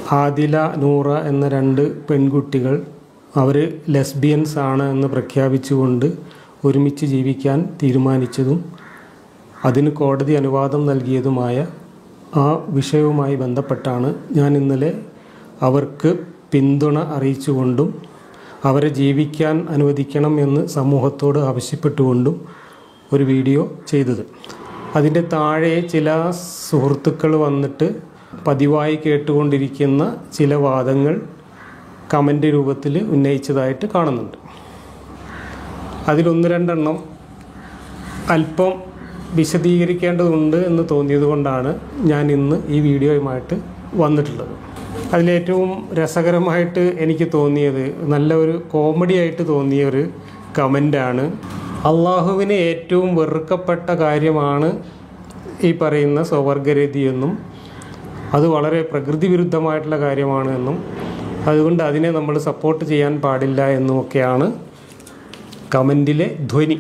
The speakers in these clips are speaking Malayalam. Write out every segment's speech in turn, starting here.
ആദില നൂറ എന്ന രണ്ട് പെൺകുട്ടികൾ അവർ ലെസ്ബിയൻസ് ആണ് എന്ന് പ്രഖ്യാപിച്ചുകൊണ്ട് ഒരുമിച്ച് ജീവിക്കാൻ തീരുമാനിച്ചതും അതിന് കോടതി അനുവാദം നൽകിയതുമായ ആ വിഷയവുമായി ബന്ധപ്പെട്ടാണ് ഞാൻ ഇന്നലെ അവർക്ക് പിന്തുണ അറിയിച്ചുകൊണ്ടും അവരെ ജീവിക്കാൻ അനുവദിക്കണം എന്ന് സമൂഹത്തോട് ആവശ്യപ്പെട്ടുകൊണ്ടും ഒരു വീഡിയോ ചെയ്തത് അതിൻ്റെ താഴെ ചില സുഹൃത്തുക്കൾ വന്നിട്ട് പതിവായി കേട്ടുകൊണ്ടിരിക്കുന്ന ചില വാദങ്ങൾ കമൻ്റ് രൂപത്തിൽ ഉന്നയിച്ചതായിട്ട് കാണുന്നുണ്ട് അതിലൊന്ന് രണ്ടെണ്ണം അല്പം വിശദീകരിക്കേണ്ടതുണ്ട് എന്ന് തോന്നിയത് കൊണ്ടാണ് ഞാൻ ഇന്ന് ഈ വീഡിയോയുമായിട്ട് വന്നിട്ടുള്ളത് അതിലേറ്റവും രസകരമായിട്ട് എനിക്ക് തോന്നിയത് നല്ല ഒരു കോമഡി ആയിട്ട് തോന്നിയ ഒരു കമൻ്റാണ് അള്ളാഹുവിന് ഏറ്റവും വെറുക്കപ്പെട്ട കാര്യമാണ് ഈ പറയുന്ന സ്വവർഗരതി എന്നും അത് വളരെ പ്രകൃതി വിരുദ്ധമായിട്ടുള്ള കാര്യമാണ് എന്നും അതുകൊണ്ട് അതിനെ നമ്മൾ സപ്പോർട്ട് ചെയ്യാൻ പാടില്ല എന്നുമൊക്കെയാണ് കമൻറ്റിലെ ധ്വനി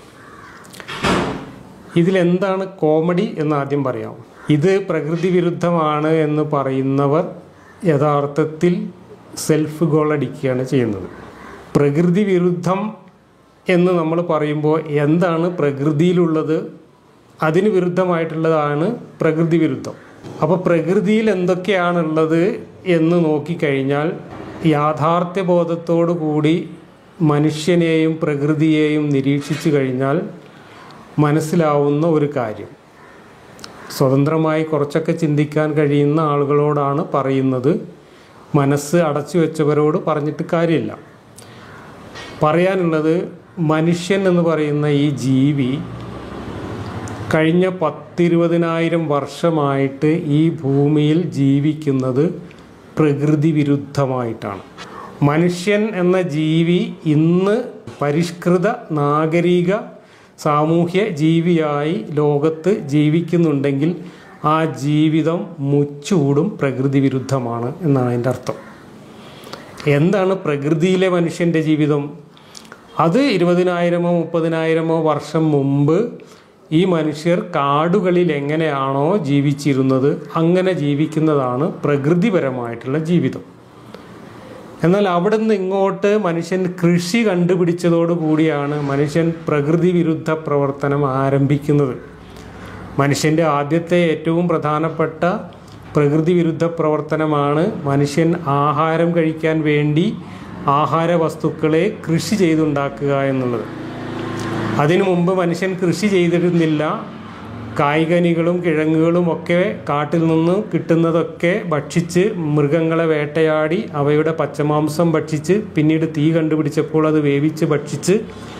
ഇതിലെന്താണ് കോമഡി എന്ന് ആദ്യം പറയാം ഇത് പ്രകൃതി വിരുദ്ധമാണ് എന്ന് പറയുന്നവർ യഥാർത്ഥത്തിൽ സെൽഫ് ഗോൾ അടിക്കുകയാണ് ചെയ്യുന്നത് പ്രകൃതി വിരുദ്ധം എന്ന് നമ്മൾ പറയുമ്പോൾ എന്താണ് പ്രകൃതിയിലുള്ളത് അതിന് വിരുദ്ധമായിട്ടുള്ളതാണ് പ്രകൃതി വിരുദ്ധം അപ്പോൾ പ്രകൃതിയിൽ എന്തൊക്കെയാണുള്ളത് എന്ന് നോക്കിക്കഴിഞ്ഞാൽ യാഥാർത്ഥ്യ ബോധത്തോടു കൂടി മനുഷ്യനെയും പ്രകൃതിയെയും നിരീക്ഷിച്ചു കഴിഞ്ഞാൽ മനസ്സിലാവുന്ന ഒരു കാര്യം സ്വതന്ത്രമായി കുറച്ചൊക്കെ ചിന്തിക്കാൻ കഴിയുന്ന ആളുകളോടാണ് പറയുന്നത് മനസ്സ് അടച്ചു വെച്ചവരോട് പറഞ്ഞിട്ട് കാര്യമില്ല പറയാനുള്ളത് മനുഷ്യൻ എന്ന് പറയുന്ന ഈ ജീവി കഴിഞ്ഞ പത്തിരുപതിനായിരം വർഷമായിട്ട് ഈ ഭൂമിയിൽ ജീവിക്കുന്നത് പ്രകൃതി വിരുദ്ധമായിട്ടാണ് മനുഷ്യൻ എന്ന ജീവി ഇന്ന് പരിഷ്കൃത നാഗരിക സാമൂഹ്യ ജീവിയായി ലോകത്ത് ജീവിക്കുന്നുണ്ടെങ്കിൽ ആ ജീവിതം മുച്ചൂടും പ്രകൃതി വിരുദ്ധമാണ് എന്നാണ് അതിൻ്റെ അർത്ഥം എന്താണ് പ്രകൃതിയിലെ മനുഷ്യൻ്റെ ജീവിതം അത് ഇരുപതിനായിരമോ മുപ്പതിനായിരമോ വർഷം മുമ്പ് ഈ മനുഷ്യർ കാടുകളിൽ എങ്ങനെയാണോ ജീവിച്ചിരുന്നത് അങ്ങനെ ജീവിക്കുന്നതാണ് പ്രകൃതിപരമായിട്ടുള്ള ജീവിതം എന്നാൽ അവിടെ നിന്ന് ഇങ്ങോട്ട് മനുഷ്യൻ കൃഷി കണ്ടുപിടിച്ചതോടുകൂടിയാണ് മനുഷ്യൻ പ്രകൃതി വിരുദ്ധ പ്രവർത്തനം ആരംഭിക്കുന്നത് മനുഷ്യൻ്റെ ആദ്യത്തെ ഏറ്റവും പ്രധാനപ്പെട്ട പ്രകൃതി വിരുദ്ധ പ്രവർത്തനമാണ് മനുഷ്യൻ ആഹാരം കഴിക്കാൻ വേണ്ടി ആഹാര വസ്തുക്കളെ കൃഷി ചെയ്തുണ്ടാക്കുക എന്നുള്ളത് അതിനു മുമ്പ് മനുഷ്യൻ കൃഷി ചെയ്തിരുന്നില്ല കായ്കനികളും കിഴങ്ങുകളും ഒക്കെ കാട്ടിൽ നിന്ന് കിട്ടുന്നതൊക്കെ ഭക്ഷിച്ച് മൃഗങ്ങളെ വേട്ടയാടി അവയുടെ പച്ചമാംസം ഭക്ഷിച്ച് പിന്നീട് തീ കണ്ടുപിടിച്ചപ്പോൾ അത് വേവിച്ച് ഭക്ഷിച്ച്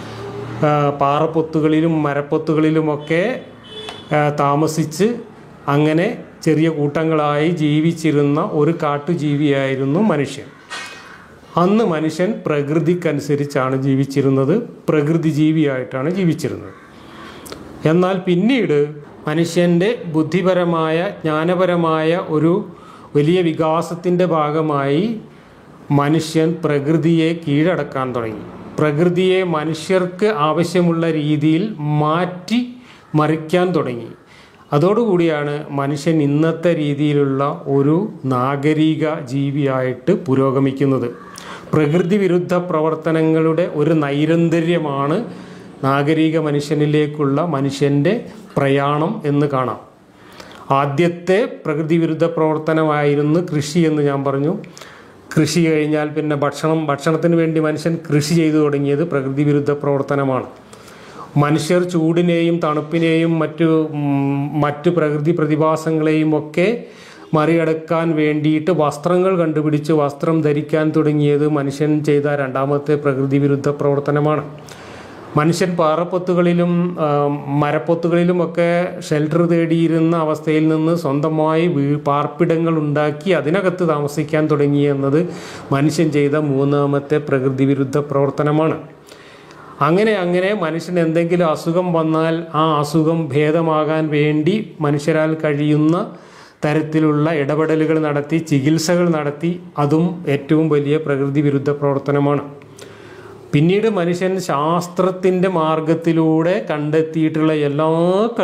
ആ, പാറപ്പൊത്തുകളിലും മരപ്പൊത്തുകളിലുമൊക്കെ ആ, താമസിച്ച് അങ്ങനെ ചെറിയ കൂട്ടങ്ങളായി ജീവിച്ചിരുന്ന ഒരു കാട്ടുജീവിയായിരുന്നു മനുഷ്യൻ അന്ന് മനുഷ്യൻ പ്രകൃതിക്കനുസരിച്ചാണ് ജീവിച്ചിരുന്നത് പ്രകൃതി ജീവിയായിട്ടാണ് ജീവിച്ചിരുന്നത് എന്നാൽ പിന്നീട് മനുഷ്യൻ്റെ ബുദ്ധിപരമായ ജ്ഞാനപരമായ ഒരു വലിയ വികാസത്തിൻ്റെ ഭാഗമായി മനുഷ്യൻ പ്രകൃതിയെ കീഴടക്കാൻ തുടങ്ങി പ്രകൃതിയെ മനുഷ്യർക്ക് ആവശ്യമുള്ള രീതിയിൽ മാറ്റി മറിക്കാൻ തുടങ്ങി അതോടുകൂടിയാണ് മനുഷ്യൻ ഇന്നത്തെ രീതിയിലുള്ള ഒരു നാഗരിക ജീവിയായിട്ട് പുരോഗമിക്കുന്നത് പ്രകൃതി വിരുദ്ധ പ്രവർത്തനങ്ങളുടെ ഒരു നൈരന്തര്യമാണ് നാഗരിക മനുഷ്യനിലേക്കുള്ള മനുഷ്യൻ്റെ പ്രയാണം എന്ന് കാണാം ആദ്യത്തെ പ്രകൃതി വിരുദ്ധ പ്രവർത്തനമായിരുന്നു കൃഷി എന്ന് ഞാൻ പറഞ്ഞു കൃഷി കഴിഞ്ഞാൽ പിന്നെ ഭക്ഷണം ഭക്ഷണത്തിന് വേണ്ടി മനുഷ്യൻ കൃഷി ചെയ്തു തുടങ്ങിയത് പ്രകൃതി വിരുദ്ധ പ്രവർത്തനമാണ് മനുഷ്യർ ചൂടിനെയും തണുപ്പിനെയും മറ്റു ഉം, മറ്റു പ്രകൃതി പ്രതിഭാസങ്ങളെയും ഒക്കെ മറികടക്കാൻ വേണ്ടിയിട്ട് വസ്ത്രങ്ങൾ കണ്ടുപിടിച്ച് വസ്ത്രം ധരിക്കാൻ തുടങ്ങിയത് മനുഷ്യൻ ചെയ്ത രണ്ടാമത്തെ പ്രകൃതി വിരുദ്ധ പ്രവർത്തനമാണ് മനുഷ്യൻ പാറപ്പൊത്തുകളിലും ആ, മരപ്പൊത്തുകളിലുമൊക്കെ ഷെൽട്ടർ തേടിയിരുന്ന അവസ്ഥയിൽ നിന്ന് സ്വന്തമായി വീ പാർപ്പിടങ്ങൾ ഉണ്ടാക്കി അതിനകത്ത് താമസിക്കാൻ തുടങ്ങി എന്നത് മനുഷ്യൻ ചെയ്ത മൂന്നാമത്തെ പ്രകൃതി വിരുദ്ധ പ്രവർത്തനമാണ് അങ്ങനെ അങ്ങനെ മനുഷ്യന് എന്തെങ്കിലും അസുഖം വന്നാൽ ആ അസുഖം ഭേദമാകാൻ വേണ്ടി മനുഷ്യരാൽ കഴിയുന്ന തരത്തിലുള്ള ഇടപെടലുകൾ നടത്തി ചികിത്സകൾ നടത്തി അതും ഏറ്റവും വലിയ പ്രകൃതി വിരുദ്ധ പ്രവർത്തനമാണ് പിന്നീട് മനുഷ്യൻ ശാസ്ത്രത്തിൻ്റെ മാർഗത്തിലൂടെ കണ്ടെത്തിയിട്ടുള്ള എല്ലാ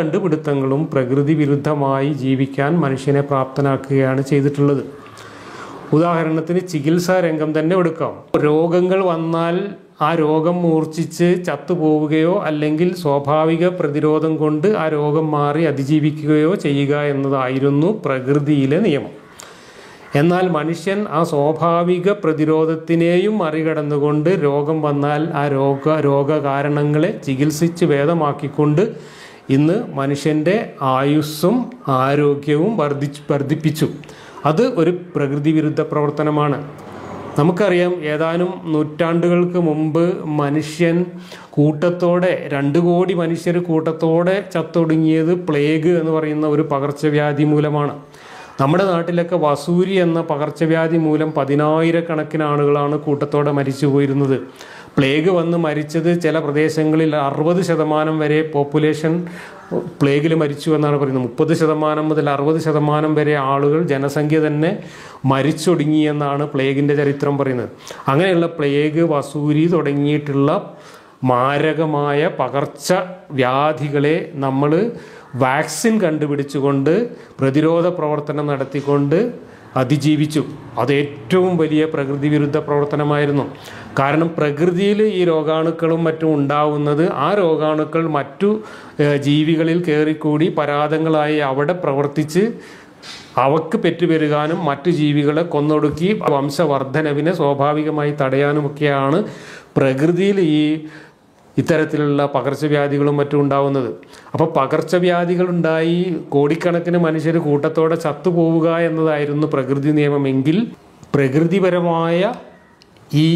കണ്ടുപിടുത്തങ്ങളും പ്രകൃതി വിരുദ്ധമായി ജീവിക്കാൻ മനുഷ്യനെ പ്രാപ്തനാക്കുകയാണ് ചെയ്തിട്ടുള്ളത് ഉദാഹരണത്തിന് ചികിത്സാ രംഗം തന്നെ എടുക്കാം രോഗങ്ങൾ വന്നാൽ ആ രോഗം മൂർച്ഛിച്ച് ചത്തുപോവുകയോ അല്ലെങ്കിൽ സ്വാഭാവിക പ്രതിരോധം കൊണ്ട് ആ രോഗം മാറി അതിജീവിക്കുകയോ ചെയ്യുക എന്നതായിരുന്നു പ്രകൃതിയിലെ നിയമം എന്നാൽ മനുഷ്യൻ ആ സ്വാഭാവിക പ്രതിരോധത്തിനെയും മറികടന്നുകൊണ്ട് രോഗം വന്നാൽ ആ രോഗ രോഗകാരണങ്ങളെ ചികിത്സിച്ച് ഭേദമാക്കിക്കൊണ്ട് ഇന്ന് മനുഷ്യൻ്റെ ആയുസ്സും ആരോഗ്യവും വർദ്ധിച്ച് വർദ്ധിപ്പിച്ചു അത് ഒരു പ്രകൃതി വിരുദ്ധ പ്രവർത്തനമാണ് നമുക്കറിയാം ഏതാനും നൂറ്റാണ്ടുകൾക്ക് മുമ്പ് മനുഷ്യൻ കൂട്ടത്തോടെ രണ്ട് കോടി മനുഷ്യർ കൂട്ടത്തോടെ ചത്തൊടുങ്ങിയത് പ്ലേഗ് എന്ന് പറയുന്ന ഒരു പകർച്ചവ്യാധി മൂലമാണ് നമ്മുടെ നാട്ടിലൊക്കെ വസൂരി എന്ന പകർച്ചവ്യാധി മൂലം പതിനായിരക്കണക്കിന് ആളുകളാണ് കൂട്ടത്തോടെ മരിച്ചു പോയിരുന്നത് പ്ലേഗ് വന്ന് മരിച്ചത് ചില പ്രദേശങ്ങളിൽ അറുപത് ശതമാനം വരെ പോപ്പുലേഷൻ പ്ലേഗിൽ മരിച്ചു എന്നാണ് പറയുന്നത് മുപ്പത് ശതമാനം മുതൽ അറുപത് ശതമാനം വരെ ആളുകൾ ജനസംഖ്യ തന്നെ മരിച്ചൊടുങ്ങി എന്നാണ് പ്ലേഗിൻ്റെ ചരിത്രം പറയുന്നത് അങ്ങനെയുള്ള പ്ലേഗ് വസൂരി തുടങ്ങിയിട്ടുള്ള മാരകമായ പകർച്ച വ്യാധികളെ നമ്മൾ വാക്സിൻ കണ്ടുപിടിച്ചുകൊണ്ട് പ്രതിരോധ പ്രവർത്തനം നടത്തിക്കൊണ്ട് അതിജീവിച്ചു അത് ഏറ്റവും വലിയ പ്രകൃതി വിരുദ്ധ പ്രവർത്തനമായിരുന്നു കാരണം പ്രകൃതിയിൽ ഈ രോഗാണുക്കളും മറ്റും ഉണ്ടാവുന്നത് ആ രോഗാണുക്കൾ മറ്റു ഏഹ്, ജീവികളിൽ കയറിക്കൂടി പരാതങ്ങളായി അവിടെ പ്രവർത്തിച്ച് അവക്ക് പെറ്റുപെരുകാനും മറ്റു ജീവികളെ കൊന്നൊടുക്കി വംശവർദ്ധനവിനെ സ്വാഭാവികമായി തടയാനുമൊക്കെയാണ് പ്രകൃതിയിൽ ഈ ഇത്തരത്തിലുള്ള പകർച്ചവ്യാധികളും മറ്റും ഉണ്ടാവുന്നത് അപ്പോൾ പകർച്ചവ്യാധികൾ ഉണ്ടായി കോടിക്കണക്കിന് മനുഷ്യർ കൂട്ടത്തോടെ ചത്തുപോവുക എന്നതായിരുന്നു പ്രകൃതി നിയമമെങ്കിൽ പ്രകൃതിപരമായ ഈ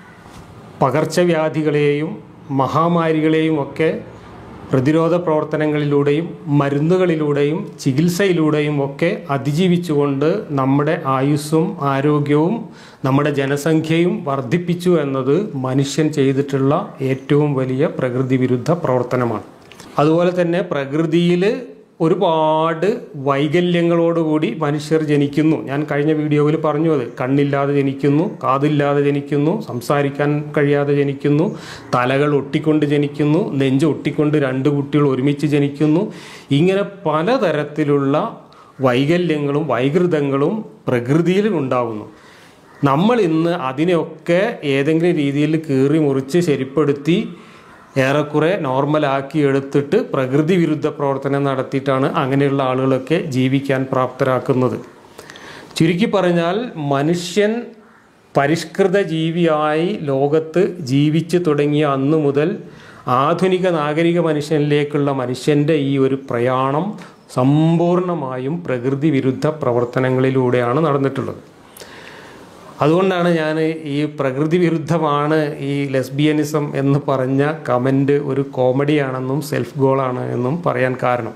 പകർച്ചവ്യാധികളെയും മഹാമാരികളെയും ഒക്കെ പ്രതിരോധ പ്രവർത്തനങ്ങളിലൂടെയും മരുന്നുകളിലൂടെയും ചികിത്സയിലൂടെയും ഒക്കെ അതിജീവിച്ചുകൊണ്ട് നമ്മുടെ ആയുസ്സും ആരോഗ്യവും നമ്മുടെ ജനസംഖ്യയും വർദ്ധിപ്പിച്ചു എന്നത് മനുഷ്യൻ ചെയ്തിട്ടുള്ള ഏറ്റവും വലിയ പ്രകൃതി വിരുദ്ധ പ്രവർത്തനമാണ് അതുപോലെ തന്നെ പ്രകൃതിയിൽ ഒരുപാട് വൈകല്യങ്ങളോടുകൂടി മനുഷ്യർ ജനിക്കുന്നു ഞാൻ കഴിഞ്ഞ വീഡിയോയിൽ പറഞ്ഞു അത് കണ്ണില്ലാതെ ജനിക്കുന്നു കാതില്ലാതെ ജനിക്കുന്നു സംസാരിക്കാൻ കഴിയാതെ ജനിക്കുന്നു തലകൾ ഒട്ടിക്കൊണ്ട് ജനിക്കുന്നു നെഞ്ച് ഒട്ടിക്കൊണ്ട് രണ്ട് കുട്ടികൾ ഒരുമിച്ച് ജനിക്കുന്നു ഇങ്ങനെ പലതരത്തിലുള്ള വൈകല്യങ്ങളും വൈകൃതങ്ങളും പ്രകൃതിയിൽ ഉണ്ടാകുന്നു നമ്മൾ ഇന്ന് അതിനെയൊക്കെ ഏതെങ്കിലും രീതിയിൽ കീറി മുറിച്ച് ശരിപ്പെടുത്തി ഏറെക്കുറെ നോർമലാക്കി എടുത്തിട്ട് പ്രകൃതി വിരുദ്ധ പ്രവർത്തനം നടത്തിയിട്ടാണ് അങ്ങനെയുള്ള ആളുകളൊക്കെ ജീവിക്കാൻ പ്രാപ്തരാക്കുന്നത് ചുരുക്കി പറഞ്ഞാൽ മനുഷ്യൻ പരിഷ്കൃത ജീവിയായി ലോകത്ത് ജീവിച്ചു തുടങ്ങിയ അന്നു മുതൽ ആധുനിക നാഗരിക മനുഷ്യനിലേക്കുള്ള മനുഷ്യൻ്റെ ഈ ഒരു പ്രയാണം സമ്പൂർണമായും പ്രകൃതി വിരുദ്ധ പ്രവർത്തനങ്ങളിലൂടെയാണ് നടന്നിട്ടുള്ളത് അതുകൊണ്ടാണ് ഞാൻ ഈ പ്രകൃതി വിരുദ്ധമാണ് ഈ ലെസ്ബിയനിസം എന്ന് പറഞ്ഞ കമൻറ്റ് ഒരു കോമഡിയാണെന്നും സെൽഫ് ഗോളാണ് എന്നും പറയാൻ കാരണം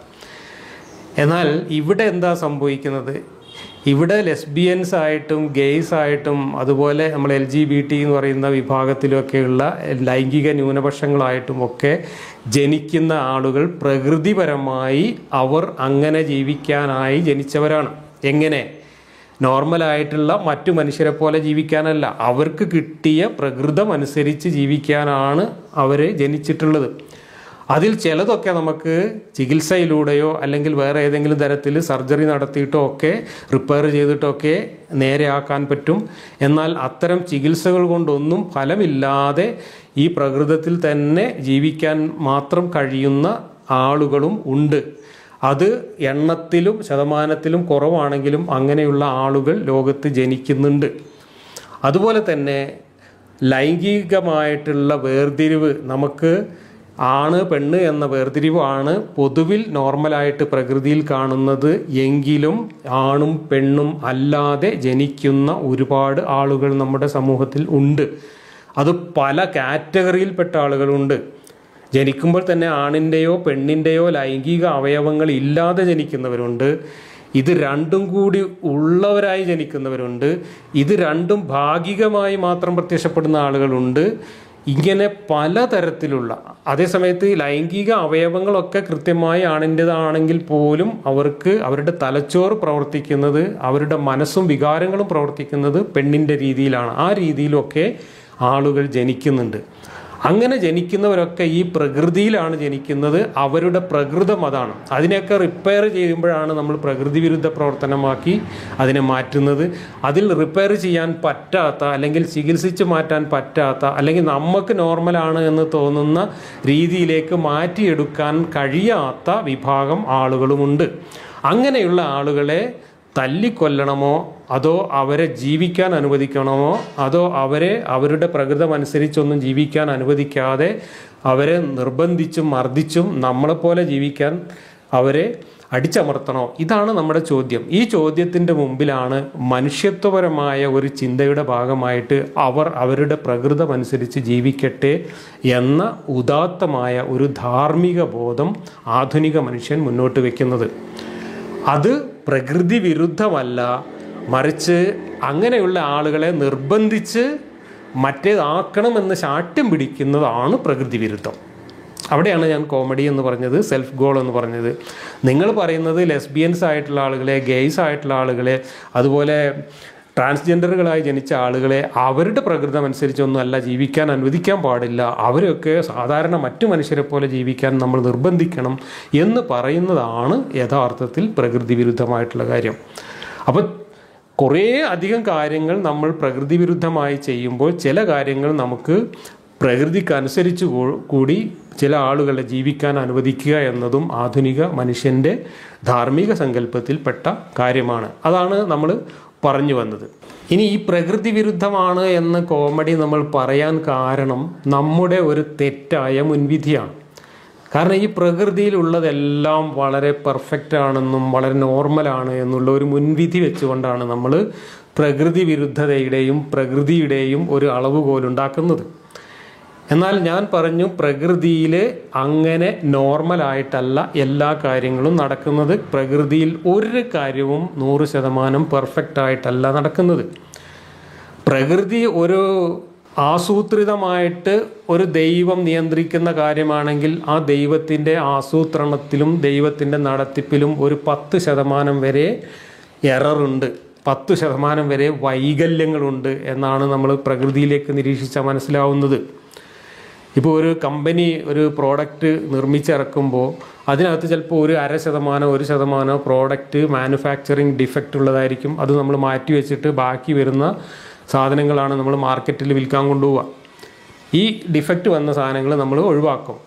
എന്നാൽ ഇവിടെ എന്താ സംഭവിക്കുന്നത് ഇവിടെ ലെസ്ബിയൻസ് ആയിട്ടും ഗെയ്സ് ആയിട്ടും അതുപോലെ നമ്മൾ എൽ ജി ബി ടി എന്ന് പറയുന്ന വിഭാഗത്തിലൊക്കെയുള്ള ലൈംഗിക ന്യൂനപക്ഷങ്ങളായിട്ടും ഒക്കെ ജനിക്കുന്ന ആളുകൾ പ്രകൃതിപരമായി അവർ അങ്ങനെ ജീവിക്കാനായി ജനിച്ചവരാണ് എങ്ങനെ നോർമലായിട്ടുള്ള മറ്റു മനുഷ്യരെ പോലെ ജീവിക്കാനല്ല അവർക്ക് കിട്ടിയ പ്രകൃതം അനുസരിച്ച് ജീവിക്കാനാണ് അവർ ജനിച്ചിട്ടുള്ളത് അതിൽ ചിലതൊക്കെ നമുക്ക് ചികിത്സയിലൂടെയോ അല്ലെങ്കിൽ വേറെ ഏതെങ്കിലും തരത്തിൽ സർജറി നടത്തിയിട്ടോ ഒക്കെ റിപ്പയർ ചെയ്തിട്ടോ ഒക്കെ നേരെയാക്കാൻ പറ്റും എന്നാൽ അത്തരം ചികിത്സകൾ കൊണ്ടൊന്നും ഫലമില്ലാതെ ഈ പ്രകൃതത്തിൽ തന്നെ ജീവിക്കാൻ മാത്രം കഴിയുന്ന ആളുകളും ഉണ്ട് അത് എണ്ണത്തിലും ശതമാനത്തിലും കുറവാണെങ്കിലും അങ്ങനെയുള്ള ആളുകൾ ലോകത്ത് ജനിക്കുന്നുണ്ട് അതുപോലെ തന്നെ ലൈംഗികമായിട്ടുള്ള വേർതിരിവ് നമുക്ക് ആണ് പെണ്ണ് എന്ന വേർതിരിവാണ് പൊതുവിൽ നോർമലായിട്ട് പ്രകൃതിയിൽ കാണുന്നത് എങ്കിലും ആണും പെണ്ണും അല്ലാതെ ജനിക്കുന്ന ഒരുപാട് ആളുകൾ നമ്മുടെ സമൂഹത്തിൽ ഉണ്ട് അത് പല കാറ്റഗറിയിൽപ്പെട്ട ആളുകളുണ്ട് ജനിക്കുമ്പോൾ തന്നെ ആണിൻ്റെയോ പെണ്ണിൻ്റെയോ ലൈംഗിക അവയവങ്ങൾ ഇല്ലാതെ ജനിക്കുന്നവരുണ്ട് ഇത് രണ്ടും കൂടി ഉള്ളവരായി ജനിക്കുന്നവരുണ്ട് ഇത് രണ്ടും ഭാഗികമായി മാത്രം പ്രത്യക്ഷപ്പെടുന്ന ആളുകളുണ്ട് ഇങ്ങനെ പലതരത്തിലുള്ള അതേസമയത്ത് ലൈംഗിക അവയവങ്ങളൊക്കെ കൃത്യമായി ആണിൻ്റെതാണെങ്കിൽ പോലും അവർക്ക് അവരുടെ തലച്ചോറ് പ്രവർത്തിക്കുന്നത് അവരുടെ മനസ്സും വികാരങ്ങളും പ്രവർത്തിക്കുന്നത് പെണ്ണിൻ്റെ രീതിയിലാണ് ആ രീതിയിലൊക്കെ ആളുകൾ ജനിക്കുന്നുണ്ട് അങ്ങനെ ജനിക്കുന്നവരൊക്കെ ഈ പ്രകൃതിയിലാണ് ജനിക്കുന്നത് അവരുടെ പ്രകൃതം അതാണ് അതിനെയൊക്കെ റിപ്പയർ ചെയ്യുമ്പോഴാണ് നമ്മൾ പ്രകൃതി വിരുദ്ധ പ്രവർത്തനമാക്കി അതിനെ മാറ്റുന്നത് അതിൽ റിപ്പയർ ചെയ്യാൻ പറ്റാത്ത അല്ലെങ്കിൽ ചികിത്സിച്ച് മാറ്റാൻ പറ്റാത്ത അല്ലെങ്കിൽ നമുക്ക് നോർമലാണ് എന്ന് തോന്നുന്ന രീതിയിലേക്ക് മാറ്റിയെടുക്കാൻ കഴിയാത്ത വിഭാഗം ആളുകളുമുണ്ട് അങ്ങനെയുള്ള ആളുകളെ തല്ലിക്കൊല്ലണമോ അതോ അവരെ ജീവിക്കാൻ അനുവദിക്കണമോ അതോ അവരെ അവരുടെ പ്രകൃതം അനുസരിച്ചൊന്നും ജീവിക്കാൻ അനുവദിക്കാതെ അവരെ നിർബന്ധിച്ചും മർദ്ദിച്ചും നമ്മളെപ്പോലെ ജീവിക്കാൻ അവരെ അടിച്ചമർത്തണോ ഇതാണ് നമ്മുടെ ചോദ്യം ഈ ചോദ്യത്തിൻ്റെ മുമ്പിലാണ് മനുഷ്യത്വപരമായ ഒരു ചിന്തയുടെ ഭാഗമായിട്ട് അവർ അവരുടെ പ്രകൃതം അനുസരിച്ച് ജീവിക്കട്ടെ എന്ന ഉദാത്തമായ ഒരു ധാർമ്മിക ബോധം ആധുനിക മനുഷ്യൻ മുന്നോട്ട് വയ്ക്കുന്നത് അത് പ്രകൃതി വിരുദ്ധമല്ല മറിച്ച് അങ്ങനെയുള്ള ആളുകളെ നിർബന്ധിച്ച് മറ്റേതാക്കണമെന്ന് ശാഠ്യം പിടിക്കുന്നതാണ് പ്രകൃതി വിരുദ്ധം അവിടെയാണ് ഞാൻ കോമഡി എന്ന് പറഞ്ഞത് സെൽഫ് ഗോൾ എന്ന് പറഞ്ഞത് നിങ്ങൾ പറയുന്നത് ലെസ്ബിയൻസ് ആയിട്ടുള്ള ആളുകളെ ഗെയ്സ് ആയിട്ടുള്ള ആളുകളെ അതുപോലെ ട്രാൻസ്ജെൻഡറുകളായി ജനിച്ച ആളുകളെ അവരുടെ പ്രകൃതം അനുസരിച്ചൊന്നും അല്ല ജീവിക്കാൻ അനുവദിക്കാൻ പാടില്ല അവരൊക്കെ സാധാരണ മറ്റു മനുഷ്യരെ പോലെ ജീവിക്കാൻ നമ്മൾ നിർബന്ധിക്കണം എന്ന് പറയുന്നതാണ് യഥാർത്ഥത്തിൽ പ്രകൃതി വിരുദ്ധമായിട്ടുള്ള കാര്യം അപ്പോൾ കുറേ അധികം കാര്യങ്ങൾ നമ്മൾ പ്രകൃതി വിരുദ്ധമായി ചെയ്യുമ്പോൾ ചില കാര്യങ്ങൾ നമുക്ക് പ്രകൃതിക്കനുസരിച്ച് കൂ- കൂടി ചില ആളുകളെ ജീവിക്കാൻ അനുവദിക്കുക എന്നതും ആധുനിക മനുഷ്യൻ്റെ ധാർമ്മിക സങ്കല്പത്തിൽപ്പെട്ട കാര്യമാണ് അതാണ് നമ്മൾ പറഞ്ഞു വന്നത് ഇനി ഈ പ്രകൃതി വിരുദ്ധമാണ് എന്ന് കോമഡി നമ്മൾ പറയാൻ കാരണം നമ്മുടെ ഒരു തെറ്റായ മുൻവിധിയാണ് കാരണം ഈ പ്രകൃതിയിലുള്ളതെല്ലാം വളരെ പെർഫെക്റ്റ് ആണെന്നും വളരെ നോർമലാണ് എന്നുള്ള ഒരു മുൻവിധി വെച്ചുകൊണ്ടാണ് നമ്മൾ പ്രകൃതി വിരുദ്ധതയുടെയും പ്രകൃതിയുടെയും ഒരു അളവുകോലുണ്ടാക്കുന്നത് എന്നാൽ ഞാൻ പറഞ്ഞു പ്രകൃതിയിൽ അങ്ങനെ നോർമലായിട്ടല്ല എല്ലാ കാര്യങ്ങളും നടക്കുന്നത് പ്രകൃതിയിൽ ഒരു കാര്യവും നൂറ് ശതമാനം പെർഫെക്റ്റ് ആയിട്ടല്ല നടക്കുന്നത് പ്രകൃതി ഒരു ആസൂത്രിതമായിട്ട് ഒരു ദൈവം നിയന്ത്രിക്കുന്ന കാര്യമാണെങ്കിൽ ആ ദൈവത്തിൻ്റെ ആസൂത്രണത്തിലും ദൈവത്തിൻ്റെ നടത്തിപ്പിലും ഒരു പത്ത് ശതമാനം വരെ എററുണ്ട് പത്ത് ശതമാനം വരെ വൈകല്യങ്ങളുണ്ട് എന്നാണ് നമ്മൾ പ്രകൃതിയിലേക്ക് നിരീക്ഷിച്ചാൽ മനസ്സിലാവുന്നത് ഇപ്പോൾ ഒരു കമ്പനി ഒരു പ്രോഡക്റ്റ് നിർമ്മിച്ചിറക്കുമ്പോൾ അതിനകത്ത് ചിലപ്പോൾ ഒരു അര ശതമാനം ഒരു ശതമാനം പ്രോഡക്റ്റ് മാനുഫാക്ചറിങ് ഡിഫക്റ്റ് ഉള്ളതായിരിക്കും അത് നമ്മൾ മാറ്റി വെച്ചിട്ട് ബാക്കി വരുന്ന സാധനങ്ങളാണ് നമ്മൾ മാർക്കറ്റിൽ വിൽക്കാൻ കൊണ്ടുപോവുക ഈ ഡിഫക്റ്റ് വന്ന സാധനങ്ങൾ നമ്മൾ ഒഴിവാക്കും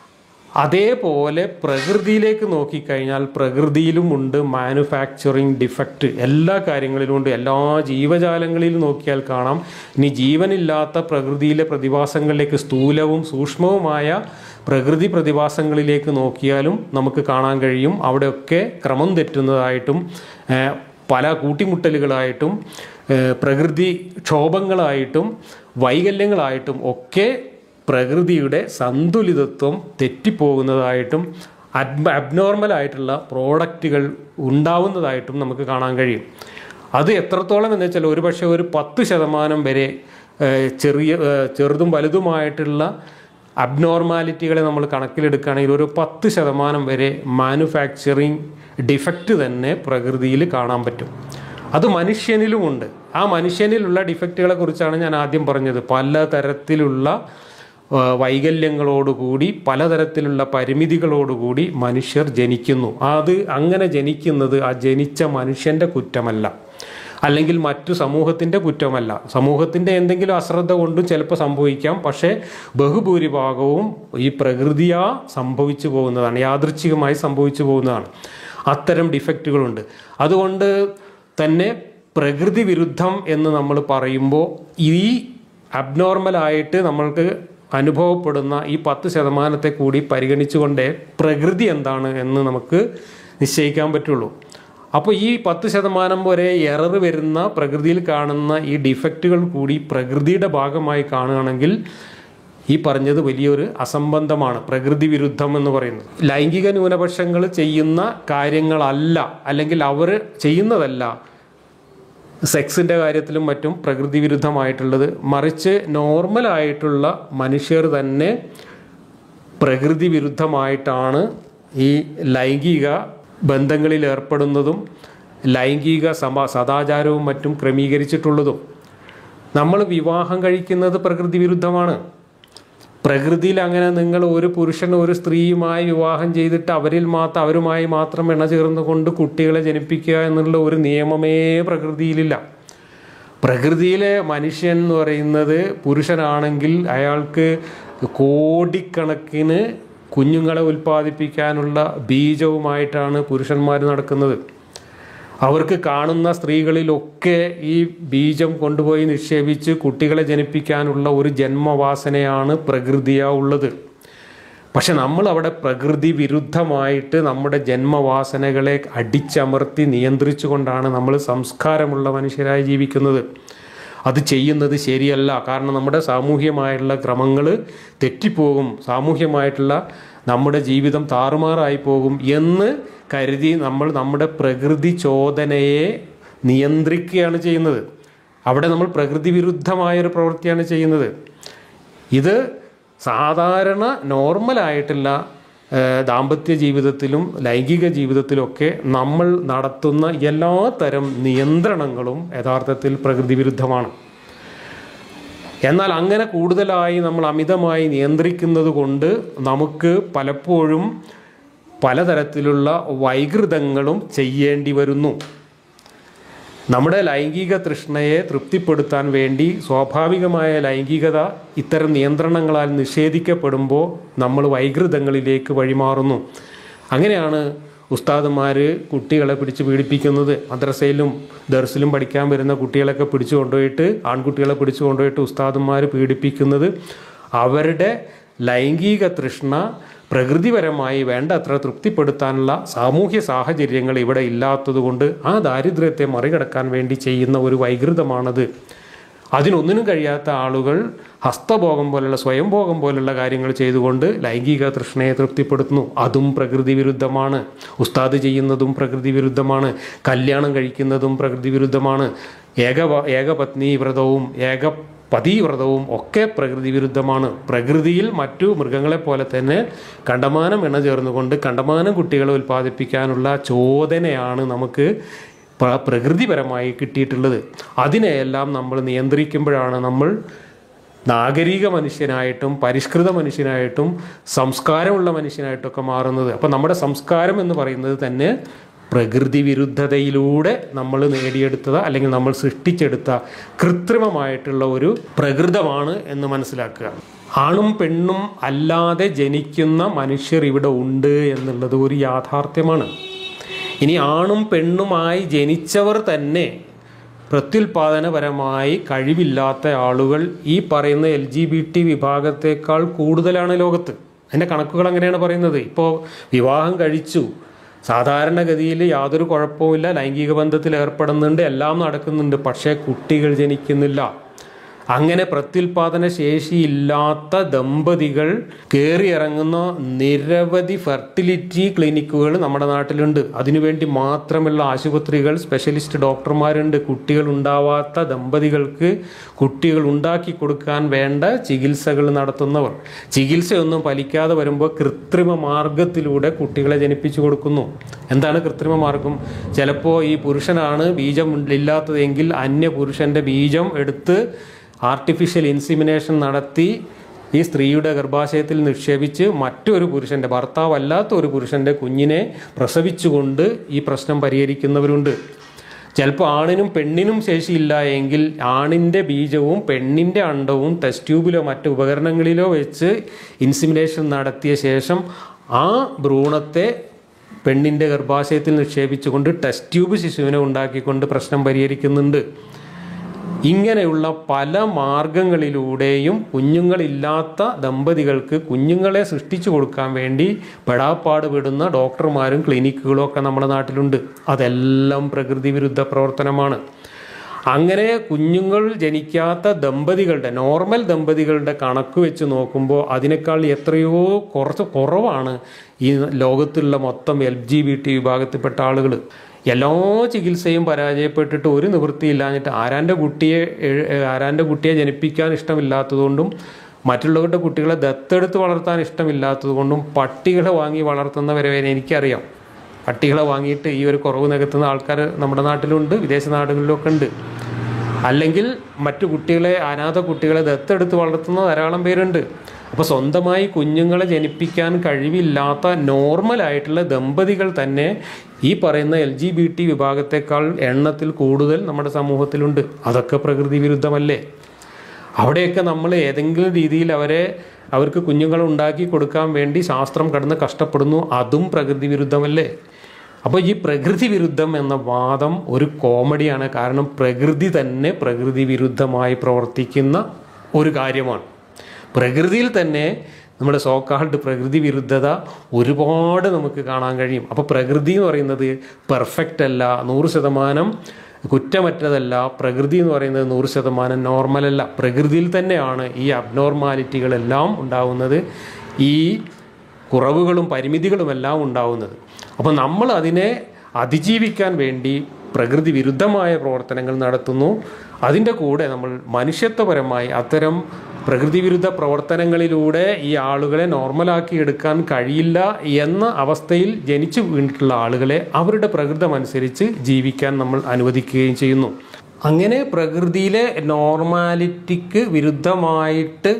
അതേപോലെ പ്രകൃതിയിലേക്ക് നോക്കിക്കഴിഞ്ഞാൽ പ്രകൃതിയിലും ഉണ്ട് മാനുഫാക്ചറിങ് ഡിഫക്റ്റ് എല്ലാ കാര്യങ്ങളിലും ഉണ്ട് എല്ലാ ജീവജാലങ്ങളിലും നോക്കിയാൽ കാണാം ഇനി ജീവനില്ലാത്ത പ്രകൃതിയിലെ പ്രതിഭാസങ്ങളിലേക്ക് സ്ഥൂലവും സൂക്ഷ്മവുമായ പ്രകൃതി പ്രതിഭാസങ്ങളിലേക്ക് നോക്കിയാലും നമുക്ക് കാണാൻ കഴിയും അവിടെയൊക്കെ ക്രമം തെറ്റുന്നതായിട്ടും ഏഹ്, പല കൂട്ടിമുട്ടലുകളായിട്ടും ഏഹ്, പ്രകൃതി ക്ഷോഭങ്ങളായിട്ടും വൈകല്യങ്ങളായിട്ടും ഒക്കെ പ്രകൃതിയുടെ സന്തുലിതത്വം തെറ്റിപ്പോകുന്നതായിട്ടും അബ് അബ്നോർമൽ ആയിട്ടുള്ള പ്രോഡക്റ്റുകൾ ഉണ്ടാവുന്നതായിട്ടും നമുക്ക് കാണാൻ കഴിയും അത് എത്രത്തോളം എന്ന് വെച്ചാൽ ഒരുപക്ഷെ ഒരു പത്ത് ശതമാനം വരെ ഏഹ്, ചെറിയ ഏഹ്, ചെറുതും വലുതുമായിട്ടുള്ള അബ്നോർമാലിറ്റികളെ നമ്മൾ കണക്കിലെടുക്കുകയാണെങ്കിൽ ഒരു പത്ത് ശതമാനം വരെ മാനുഫാക്ചറിങ് ഡിഫക്റ്റ് തന്നെ പ്രകൃതിയിൽ കാണാൻ പറ്റും അത് മനുഷ്യനിലുമുണ്ട് ആ മനുഷ്യനിലുള്ള ഡിഫക്റ്റുകളെ കുറിച്ചാണ് ഞാൻ ആദ്യം പറഞ്ഞത് പലതരത്തിലുള്ള ആ, വൈകല്യങ്ങളോടുകൂടി പലതരത്തിലുള്ള പരിമിതികളോടുകൂടി മനുഷ്യർ ജനിക്കുന്നു അത് അങ്ങനെ ജനിക്കുന്നത് ആ ജനിച്ച മനുഷ്യൻ്റെ കുറ്റമല്ല അല്ലെങ്കിൽ മറ്റു സമൂഹത്തിൻ്റെ കുറ്റമല്ല സമൂഹത്തിൻ്റെ എന്തെങ്കിലും അശ്രദ്ധ കൊണ്ടും ചിലപ്പോൾ സംഭവിക്കാം പക്ഷേ ബഹുഭൂരിഭാഗവും ഈ പ്രകൃതിയാ സംഭവിച്ചു പോകുന്നതാണ് യാദൃച്ഛികമായി സംഭവിച്ചു പോകുന്നതാണ് അത്തരം ഡിഫക്റ്റുകളുണ്ട് അതുകൊണ്ട് തന്നെ പ്രകൃതി വിരുദ്ധം എന്ന് നമ്മൾ പറയുമ്പോൾ ഈ അബ്നോർമലായിട്ട് നമ്മൾക്ക് അനുഭവപ്പെടുന്ന ഈ പത്ത് ശതമാനത്തെ കൂടി പരിഗണിച്ചുകൊണ്ടേ പ്രകൃതി എന്താണ് എന്ന് നമുക്ക് നിശ്ചയിക്കാൻ പറ്റുള്ളൂ അപ്പോൾ ഈ പത്ത് ശതമാനം വരെ എറർ വരുന്ന പ്രകൃതിയിൽ കാണുന്ന ഈ ഡിഫക്റ്റുകൾ കൂടി പ്രകൃതിയുടെ ഭാഗമായി കാണുകയാണെങ്കിൽ ഈ പറഞ്ഞത് വലിയൊരു അസംബന്ധമാണ് പ്രകൃതി വിരുദ്ധം എന്ന് പറയുന്നത് ലൈംഗിക ന്യൂനപക്ഷങ്ങൾ ചെയ്യുന്ന കാര്യങ്ങളല്ല അല്ലെങ്കിൽ അവർ ചെയ്യുന്നതല്ല സെക്സിൻ്റെ കാര്യത്തിലും മറ്റും പ്രകൃതി വിരുദ്ധമായിട്ടുള്ളത് മറിച്ച് നോർമലായിട്ടുള്ള മനുഷ്യർ തന്നെ പ്രകൃതി വിരുദ്ധമായിട്ടാണ് ഈ ലൈംഗിക ബന്ധങ്ങളിൽ ഏർപ്പെടുന്നതും ലൈംഗിക സമ സദാചാരവും മറ്റും ക്രമീകരിച്ചിട്ടുള്ളതും നമ്മൾ വിവാഹം കഴിക്കുന്നത് പ്രകൃതി വിരുദ്ധമാണ് പ്രകൃതിയിൽ അങ്ങനെ നിങ്ങൾ ഒരു പുരുഷൻ ഒരു സ്ത്രീയുമായി വിവാഹം ചെയ്തിട്ട് അവരിൽ മാത്രം അവരുമായി മാത്രം ഇണ ചേർന്നുകൊണ്ട് കുട്ടികളെ ജനിപ്പിക്കുക എന്നുള്ള ഒരു നിയമമേ പ്രകൃതിയിലില്ല പ്രകൃതിയിലെ മനുഷ്യൻ എന്ന് പറയുന്നത് പുരുഷനാണെങ്കിൽ അയാൾക്ക് കോടിക്കണക്കിന് കുഞ്ഞുങ്ങളെ ഉൽപ്പാദിപ്പിക്കാനുള്ള ബീജവുമായിട്ടാണ് പുരുഷന്മാർ നടക്കുന്നത് അവർക്ക് കാണുന്ന സ്ത്രീകളിലൊക്കെ ഈ ബീജം കൊണ്ടുപോയി നിക്ഷേപിച്ച് കുട്ടികളെ ജനിപ്പിക്കാനുള്ള ഒരു ജന്മവാസനയാണ് പ്രകൃതിയാ ഉള്ളത് പക്ഷെ നമ്മൾ അവിടെ പ്രകൃതി വിരുദ്ധമായിട്ട് നമ്മുടെ ജന്മവാസനകളെ അടിച്ചമർത്തി നിയന്ത്രിച്ചുകൊണ്ടാണ് നമ്മൾ സംസ്കാരമുള്ള മനുഷ്യരായി ജീവിക്കുന്നത് അത് ചെയ്യുന്നത് ശരിയല്ല കാരണം നമ്മുടെ സാമൂഹ്യമായിട്ടുള്ള ക്രമങ്ങൾ തെറ്റിപ്പോകും സാമൂഹ്യമായിട്ടുള്ള നമ്മുടെ ജീവിതം താറുമാറായി പോകും എന്ന് കരുതി നമ്മൾ നമ്മുടെ പ്രകൃതി ചോദനയെ നിയന്ത്രിക്കുകയാണ് ചെയ്യുന്നത് അവിടെ നമ്മൾ പ്രകൃതി വിരുദ്ധമായൊരു പ്രവൃത്തിയാണ് ചെയ്യുന്നത് ഇത് സാധാരണ നോർമലായിട്ടുള്ള ഏഹ്, ദാമ്പത്യ ജീവിതത്തിലും ലൈംഗിക ജീവിതത്തിലൊക്കെ നമ്മൾ നടത്തുന്ന എല്ലാ തരം നിയന്ത്രണങ്ങളും യഥാർത്ഥത്തിൽ പ്രകൃതി വിരുദ്ധമാണ് എന്നാൽ അങ്ങനെ കൂടുതലായി നമ്മൾ അമിതമായി നിയന്ത്രിക്കുന്നത് കൊണ്ട് നമുക്ക് പലപ്പോഴും പലതരത്തിലുള്ള വൈകൃതങ്ങളും ചെയ്യേണ്ടി വരുന്നു നമ്മുടെ ലൈംഗിക തൃഷ്ണയെ തൃപ്തിപ്പെടുത്താൻ വേണ്ടി സ്വാഭാവികമായ ലൈംഗികത ഇത്തരം നിയന്ത്രണങ്ങളാൽ നിഷേധിക്കപ്പെടുമ്പോൾ നമ്മൾ വൈകൃതങ്ങളിലേക്ക് വഴിമാറുന്നു അങ്ങനെയാണ് ഉസ്താദുമാർ കുട്ടികളെ പിടിച്ച് പീഡിപ്പിക്കുന്നത് മദ്രസയിലും ദർസിലും പഠിക്കാൻ വരുന്ന കുട്ടികളൊക്കെ പിടിച്ചു കൊണ്ടുപോയിട്ട് ആൺകുട്ടികളെ പിടിച്ചു കൊണ്ടുപോയിട്ട് ഉസ്താദുമാർ പീഡിപ്പിക്കുന്നത് അവരുടെ ലൈംഗിക തൃഷ്ണ പ്രകൃതിപരമായി വേണ്ടത്ര തൃപ്തിപ്പെടുത്താനുള്ള സാമൂഹ്യ സാഹചര്യങ്ങൾ ഇവിടെ ഇല്ലാത്തതുകൊണ്ട് ആ ദാരിദ്ര്യത്തെ മറികടക്കാൻ വേണ്ടി ചെയ്യുന്ന ഒരു വൈകൃതമാണത് അതിനൊന്നിനും കഴിയാത്ത ആളുകൾ ഹസ്തഭോഗം പോലുള്ള സ്വയംഭോഗം പോലുള്ള കാര്യങ്ങൾ ചെയ്തുകൊണ്ട് ലൈംഗിക തൃഷ്ണയെ തൃപ്തിപ്പെടുത്തുന്നു അതും പ്രകൃതി വിരുദ്ധമാണ് ഉസ്താദ് ചെയ്യുന്നതും പ്രകൃതി വിരുദ്ധമാണ് കല്യാണം കഴിക്കുന്നതും പ്രകൃതി വിരുദ്ധമാണ് ഏക ഏകപത്നി വ്രതവും ഏക പതിവ്രതവും ഒക്കെ പ്രകൃതി വിരുദ്ധമാണ് പ്രകൃതിയിൽ മറ്റു മൃഗങ്ങളെ പോലെ തന്നെ കണ്ടമാനം എണ്ണ ചേർന്നുകൊണ്ട് കണ്ടമാനം കുട്ടികളെ ഉൽപ്പാദിപ്പിക്കാനുള്ള ചോദനയാണ് നമുക്ക് പ്ര- പ്രകൃതിപരമായി കിട്ടിയിട്ടുള്ളത് അതിനെയെല്ലാം നമ്മൾ നിയന്ത്രിക്കുമ്പോഴാണ് നമ്മൾ നാഗരിക മനുഷ്യനായിട്ടും പരിഷ്കൃത മനുഷ്യനായിട്ടും സംസ്കാരമുള്ള മനുഷ്യനായിട്ടൊക്കെ മാറുന്നത് അപ്പം നമ്മുടെ സംസ്കാരം എന്ന് പറയുന്നത് തന്നെ പ്രകൃതി വിരുദ്ധതയിലൂടെ നമ്മൾ നേടിയെടുത്തത് അല്ലെങ്കിൽ നമ്മൾ സൃഷ്ടിച്ചെടുത്ത കൃത്രിമമായിട്ടുള്ള ഒരു പ്രകൃതമാണ് എന്ന് മനസ്സിലാക്കുക ആണും പെണ്ണും അല്ലാതെ ജനിക്കുന്ന മനുഷ്യർ ഇവിടെ ഉണ്ട് എന്നുള്ളത് ഒരു യാഥാർത്ഥ്യമാണ് ഇനി ആണും പെണ്ണുമായി ജനിച്ചവർ തന്നെ പ്രത്യുൽപാദനപരമായി കഴിവില്ലാത്ത ആളുകൾ ഈ പറയുന്ന എൽ ജി ബി ടി വിഭാഗത്തേക്കാൾ കൂടുതലാണ് ലോകത്ത് അതിൻ്റെ കണക്കുകൾ അങ്ങനെയാണ് പറയുന്നത് ഇപ്പോൾ വിവാഹം കഴിച്ചു സാധാരണഗതിയിൽ യാതൊരു കുഴപ്പവുമില്ല ലൈംഗിക ബന്ധത്തിൽ ഏർപ്പെടുന്നുണ്ട് എല്ലാം നടക്കുന്നുണ്ട് പക്ഷേ കുട്ടികൾ ജനിക്കുന്നില്ല അങ്ങനെ പ്രത്യുൽപാദന ശേഷിയില്ലാത്ത ദമ്പതികൾ കയറിയിറങ്ങുന്ന നിരവധി ഫെർട്ടിലിറ്റി ക്ലിനിക്കുകൾ നമ്മുടെ നാട്ടിലുണ്ട് അതിനുവേണ്ടി മാത്രമുള്ള ആശുപത്രികൾ സ്പെഷ്യലിസ്റ്റ് ഡോക്ടർമാരുണ്ട് കുട്ടികൾ ഉണ്ടാവാത്ത ദമ്പതികൾക്ക് കുട്ടികൾ ഉണ്ടാക്കി കൊടുക്കാൻ വേണ്ട ചികിത്സകൾ നടത്തുന്നവർ ചികിത്സയൊന്നും ഫലിക്കാതെ വരുമ്പോൾ കൃത്രിമ മാർഗത്തിലൂടെ കുട്ടികളെ ജനിപ്പിച്ചു കൊടുക്കുന്നു എന്താണ് കൃത്രിമ മാർഗം ചിലപ്പോൾ ഈ പുരുഷനാണ് ബീജം ഇല്ലാത്തതെങ്കിൽ അന്യ പുരുഷൻ്റെ ബീജം എടുത്ത് ആർട്ടിഫിഷ്യൽ ഇൻസിമിനേഷൻ നടത്തി ഈ സ്ത്രീയുടെ ഗർഭാശയത്തിൽ നിക്ഷേപിച്ച് മറ്റൊരു പുരുഷൻ്റെ ഭർത്താവല്ലാത്ത ഒരു പുരുഷൻ്റെ കുഞ്ഞിനെ പ്രസവിച്ചുകൊണ്ട് ഈ പ്രശ്നം പരിഹരിക്കുന്നവരുണ്ട് ചിലപ്പോൾ ആണിനും പെണ്ണിനും ശേഷിയില്ല എങ്കിൽ ആണിൻ്റെ ബീജവും പെണ്ണിൻ്റെ അണ്ടവും ടെസ്റ്റ് ട്യൂബിലോ മറ്റ് ഉപകരണങ്ങളിലോ വെച്ച് ഇൻസിമിനേഷൻ നടത്തിയ ശേഷം ആ ഭ്രൂണത്തെ പെണ്ണിൻ്റെ ഗർഭാശയത്തിൽ നിക്ഷേപിച്ചുകൊണ്ട് ടെസ്റ്റ് ട്യൂബ് ശിശുവിനെ ഉണ്ടാക്കിക്കൊണ്ട് പ്രശ്നം പരിഹരിക്കുന്നുണ്ട് ഇങ്ങനെയുള്ള പല മാർഗങ്ങളിലൂടെയും കുഞ്ഞുങ്ങളില്ലാത്ത ദമ്പതികൾക്ക് കുഞ്ഞുങ്ങളെ സൃഷ്ടിച്ചു കൊടുക്കാൻ വേണ്ടി പെടാപ്പാട് വിടുന്ന ഡോക്ടർമാരും ക്ലിനിക്കുകളും ഒക്കെ നമ്മുടെ നാട്ടിലുണ്ട് അതെല്ലാം പ്രകൃതി വിരുദ്ധ പ്രവർത്തനമാണ് അങ്ങനെ കുഞ്ഞുങ്ങൾ ജനിക്കാത്ത ദമ്പതികളുടെ നോർമൽ ദമ്പതികളുടെ കണക്ക് വെച്ച് നോക്കുമ്പോൾ അതിനേക്കാൾ എത്രയോ കുറച്ച് കുറവാണ് ഈ ലോകത്തുള്ള മൊത്തം എൽ ജി ബി ടി വിഭാഗത്തിൽപ്പെട്ട ആളുകൾ എല്ലാ ചികിത്സയും പരാജയപ്പെട്ടിട്ട് ഒരു നിവൃത്തിയില്ലാഞ്ഞിട്ട് ആരാൻ്റെ കുട്ടിയെ എഴ്- ആരാൻ്റെ കുട്ടിയെ ജനിപ്പിക്കാൻ ഇഷ്ടമില്ലാത്തതുകൊണ്ടും മറ്റുള്ളവരുടെ കുട്ടികളെ ദത്തെടുത്ത് വളർത്താൻ ഇഷ്ടമില്ലാത്തതുകൊണ്ടും പട്ടികളെ വാങ്ങി വളർത്തുന്നവരെ വരെ എനിക്കറിയാം പട്ടികളെ വാങ്ങിയിട്ട് ഈ ഒരു കുറവ് നികത്തുന്ന ആൾക്കാർ നമ്മുടെ നാട്ടിലുണ്ട് വിദേശ നാടുകളിലൊക്കെ ഉണ്ട് അല്ലെങ്കിൽ മറ്റു കുട്ടികളെ അനാഥ കുട്ടികളെ ദത്തെടുത്ത് വളർത്തുന്ന ധാരാളം പേരുണ്ട് അപ്പോൾ സ്വന്തമായി കുഞ്ഞുങ്ങളെ ജനിപ്പിക്കാൻ കഴിവില്ലാത്ത നോർമലായിട്ടുള്ള ദമ്പതികൾ തന്നെ ഈ പറയുന്ന എൽ ജി ബി ടി വിഭാഗത്തെക്കാൾ എണ്ണത്തിൽ കൂടുതൽ നമ്മുടെ സമൂഹത്തിലുണ്ട് അതൊക്കെ പ്രകൃതി വിരുദ്ധമല്ലേ അവിടെയൊക്കെ നമ്മൾ ഏതെങ്കിലും രീതിയിൽ അവരെ അവർക്ക് കുഞ്ഞുങ്ങൾ ഉണ്ടാക്കി കൊടുക്കാൻ വേണ്ടി ശാസ്ത്രം കടന്ന് കഷ്ടപ്പെടുന്നു അതും പ്രകൃതി വിരുദ്ധമല്ലേ അപ്പോൾ ഈ പ്രകൃതി വിരുദ്ധം എന്ന വാദം ഒരു കോമഡിയാണ് കാരണം പ്രകൃതി തന്നെ പ്രകൃതി വിരുദ്ധമായി പ്രവർത്തിക്കുന്ന ഒരു കാര്യമാണ് പ്രകൃതിയിൽ തന്നെ നമ്മുടെ സോക്കാൾഡ് പ്രകൃതി വിരുദ്ധത ഒരുപാട് നമുക്ക് കാണാൻ കഴിയും അപ്പോൾ പ്രകൃതി എന്ന് പറയുന്നത് പെർഫെക്റ്റ് അല്ല നൂറ് ശതമാനം കുറ്റമറ്റതല്ല പ്രകൃതി എന്ന് പറയുന്നത് നൂറ് ശതമാനം നോർമലല്ല പ്രകൃതിയിൽ തന്നെയാണ് ഈ അബ്നോർമാലിറ്റികളെല്ലാം ഉണ്ടാവുന്നത് ഈ കുറവുകളും പരിമിതികളുമെല്ലാം ഉണ്ടാവുന്നത് അപ്പോൾ നമ്മൾ അതിനെ അതിജീവിക്കാൻ വേണ്ടി പ്രകൃതി വിരുദ്ധമായ പ്രവർത്തനങ്ങൾ നടത്തുന്നു അതിൻ്റെ കൂടെ നമ്മൾ മനുഷ്യത്വപരമായി അത്തരം പ്രകൃതി വിരുദ്ധ പ്രവർത്തനങ്ങളിലൂടെ ഈ ആളുകളെ നോർമലാക്കി എടുക്കാൻ കഴിയില്ല എന്ന അവസ്ഥയിൽ ജനിച്ചു വീണിട്ടുള്ള ആളുകളെ അവരുടെ പ്രകൃതമനുസരിച്ച് ജീവിക്കാൻ നമ്മൾ അനുവദിക്കുകയും ചെയ്യുന്നു അങ്ങനെ പ്രകൃതിയിലെ നോർമാലിറ്റിക്ക് വിരുദ്ധമായിട്ട്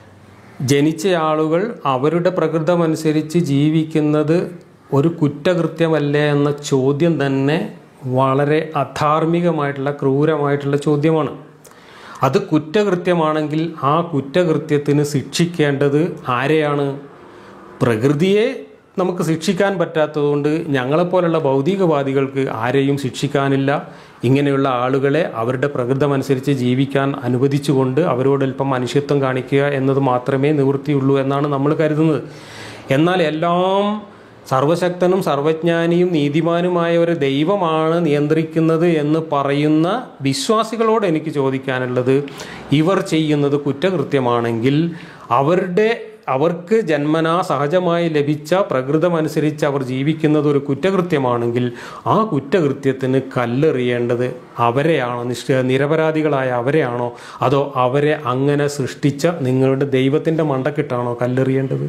ജനിച്ച ആളുകൾ അവരുടെ പ്രകൃതമനുസരിച്ച് ജീവിക്കുന്നത് ഒരു കുറ്റകൃത്യമല്ലേ എന്ന ചോദ്യം തന്നെ വളരെ അധാർമികമായിട്ടുള്ള ക്രൂരമായിട്ടുള്ള ചോദ്യമാണ് അത് കുറ്റകൃത്യമാണെങ്കിൽ ആ കുറ്റകൃത്യത്തിന് ശിക്ഷിക്കേണ്ടത് ആരെയാണ് പ്രകൃതിയെ നമുക്ക് ശിക്ഷിക്കാൻ പറ്റാത്തതുകൊണ്ട് ഞങ്ങളെപ്പോലുള്ള ഭൗതികവാദികൾക്ക് ആരെയും ശിക്ഷിക്കാനില്ല ഇങ്ങനെയുള്ള ആളുകളെ അവരുടെ പ്രകൃതമനുസരിച്ച് ജീവിക്കാൻ അനുവദിച്ചുകൊണ്ട് അവരോട് അല്പം മനുഷ്യത്വം കാണിക്കുക എന്നത് മാത്രമേ നിവൃത്തിയുള്ളൂ എന്നാണ് നമ്മൾ കരുതുന്നത് എന്നാൽ എല്ലാം സർവശക്തനും സർവജ്ഞാനിയും നീതിമാനുമായ ഒരു ദൈവമാണ് നിയന്ത്രിക്കുന്നത് എന്ന് പറയുന്ന വിശ്വാസികളോട് എനിക്ക് ചോദിക്കാനുള്ളത് ഇവർ ചെയ്യുന്നത് കുറ്റകൃത്യമാണെങ്കിൽ അവരുടെ അവർക്ക് ജന്മനാ സഹജമായി ലഭിച്ച പ്രകൃതമനുസരിച്ച് അവർ ജീവിക്കുന്നത് ഒരു കുറ്റകൃത്യമാണെങ്കിൽ ആ കുറ്റകൃത്യത്തിന് കല്ലെറിയേണ്ടത് അവരെയാണോ നിഷ്ഠ നിരപരാധികളായ അവരെയാണോ അതോ അവരെ അങ്ങനെ സൃഷ്ടിച്ച നിങ്ങളുടെ ദൈവത്തിൻ്റെ മണ്ടക്കിട്ടാണോ കല്ലെറിയേണ്ടത്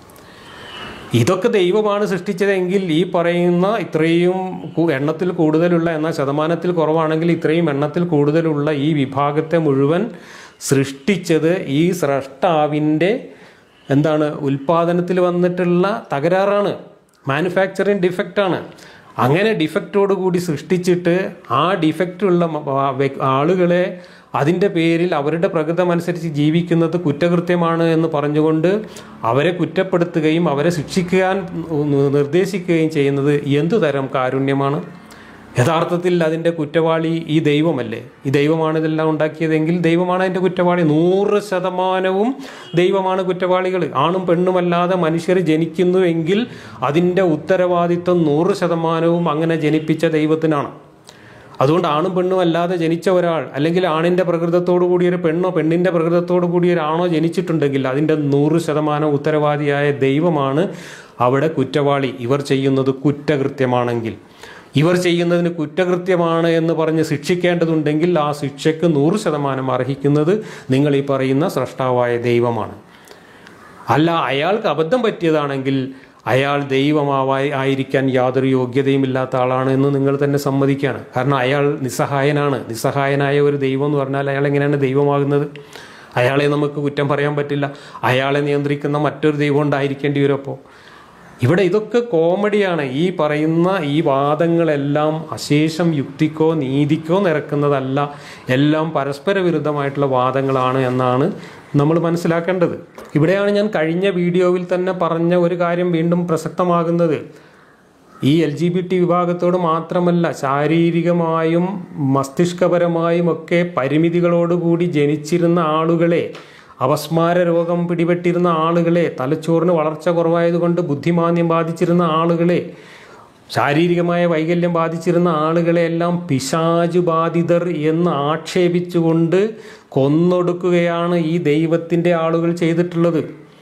ഇതൊക്കെ ദൈവമാണ് സൃഷ്ടിച്ചതെങ്കിൽ ഈ പറയുന്ന ഇത്രയും കു- എണ്ണത്തിൽ കൂടുതലുള്ള എന്നാൽ ശതമാനത്തിൽ കുറവാണെങ്കിൽ ഇത്രയും എണ്ണത്തിൽ കൂടുതലുള്ള ഈ വിഭാഗത്തെ മുഴുവൻ സൃഷ്ടിച്ചത് ഈ സ്രഷ്ടാവിൻ്റെ എന്താണ് ഉൽപാദനത്തിൽ വന്നിട്ടുള്ള തകരാറാണ് മാനുഫാക്ചറിങ് ഡിഫക്റ്റാണ് അങ്ങനെ ഡിഫക്റ്റോട് കൂടി സൃഷ്ടിച്ചിട്ട് ആ ഡിഫക്റ്റുള്ള മ- ആ വ്യ- ആളുകളെ അതിൻ്റെ പേരിൽ അവരുടെ പ്രകൃതമനുസരിച്ച് ജീവിക്കുന്നത് കുറ്റകൃത്യമാണ് എന്ന് പറഞ്ഞുകൊണ്ട് അവരെ കുറ്റപ്പെടുത്തുകയും അവരെ ശിക്ഷിക്കാൻ നിർദ്ദേശിക്കുകയും ചെയ്യുന്നത് എന്തു തരം കാരുണ്യമാണ് യഥാർത്ഥത്തിൽ അതിൻ്റെ കുറ്റവാളി ഈ ദൈവമല്ലേ ഈ ദൈവമാണ് ഇതെല്ലാം ഉണ്ടാക്കിയതെങ്കിൽ ദൈവമാണ് അതിൻ്റെ കുറ്റവാളി നൂറ് ശതമാനവും ദൈവമാണ് കുറ്റവാളികൾ ആണും പെണ്ണുമല്ലാതെ മനുഷ്യർ ജനിക്കുന്നുവെങ്കിൽ അതിൻ്റെ ഉത്തരവാദിത്വം നൂറ് ശതമാനവും അങ്ങനെ ജനിപ്പിച്ച ദൈവത്തിനാണ് അതുകൊണ്ട് ആണും പെണ്ണും അല്ലാതെ ജനിച്ച ഒരാൾ അല്ലെങ്കിൽ ആണിൻ്റെ പ്രകൃതത്തോടു കൂടിയ ഒരു പെണ്ണോ പെണ്ണിൻ്റെ പ്രകൃതത്തോടു കൂടിയ ഒരാണോ ജനിച്ചിട്ടുണ്ടെങ്കിൽ അതിൻ്റെ നൂറ് ശതമാനം ഉത്തരവാദിയായ ദൈവമാണ് അവിടെ കുറ്റവാളി ഇവർ ചെയ്യുന്നത് കുറ്റകൃത്യമാണെങ്കിൽ ഇവർ ചെയ്യുന്നതിന് കുറ്റകൃത്യമാണ് എന്ന് പറഞ്ഞ് ശിക്ഷിക്കേണ്ടതുണ്ടെങ്കിൽ ആ ശിക്ഷയ്ക്ക് നൂറ് ശതമാനം അർഹിക്കുന്നത് നിങ്ങൾ ഈ പറയുന്ന സ്രഷ്ടാവായ ദൈവമാണ് അല്ല അയാൾക്ക് അബദ്ധം പറ്റിയതാണെങ്കിൽ അയാൾ ദൈവമാവായി ആയിരിക്കാൻ യാതൊരു യോഗ്യതയും ഇല്ലാത്ത ആളാണ് എന്ന് നിങ്ങൾ തന്നെ സമ്മതിക്കുകയാണ് കാരണം അയാൾ നിസ്സഹായനാണ് നിസ്സഹായനായ ഒരു ദൈവം എന്ന് പറഞ്ഞാൽ അയാൾ എങ്ങനെയാണ് ദൈവമാകുന്നത് അയാളെ നമുക്ക് കുറ്റം പറയാൻ പറ്റില്ല അയാളെ നിയന്ത്രിക്കുന്ന മറ്റൊരു ദൈവം ഉണ്ടായിരിക്കേണ്ടി വരും അപ്പോൾ ഇവിടെ ഇതൊക്കെ കോമഡിയാണ് ഈ പറയുന്ന ഈ വാദങ്ങളെല്ലാം അശേഷം യുക്തിക്കോ നീതിക്കോ നിരക്കുന്നതല്ല എല്ലാം പരസ്പര വിരുദ്ധമായിട്ടുള്ള വാദങ്ങളാണ് എന്നാണ് നമ്മൾ മനസ്സിലാക്കേണ്ടത് ഇവിടെയാണ് ഞാൻ കഴിഞ്ഞ വീഡിയോയിൽ തന്നെ പറഞ്ഞ ഒരു കാര്യം വീണ്ടും പ്രസക്തമാകുന്നത് ഈ എൽ ജി ബി ടി വിഭാഗത്തോട് മാത്രമല്ല ശാരീരികമായും മസ്തിഷ്കപരമായും ഒക്കെ പരിമിതികളോടുകൂടി ജനിച്ചിരുന്ന ആളുകളെ അപസ്മാര രോഗം പിടിപെട്ടിരുന്ന ആളുകളെ തലച്ചോറിന് വളർച്ച കുറവായതുകൊണ്ട് ബുദ്ധിമാന്ദ്യം ബാധിച്ചിരുന്ന ആളുകളെ ശാരീരികമായ വൈകല്യം ബാധിച്ചിരുന്ന ആളുകളെ എല്ലാം പിശാചു ബാധിതർ എന്ന് ആക്ഷേപിച്ചുകൊണ്ട് കൊന്നൊടുക്കുകയാണ് ഈ ദൈവത്തിൻ്റെ ആളുകൾ ചെയ്തിട്ടുള്ളത്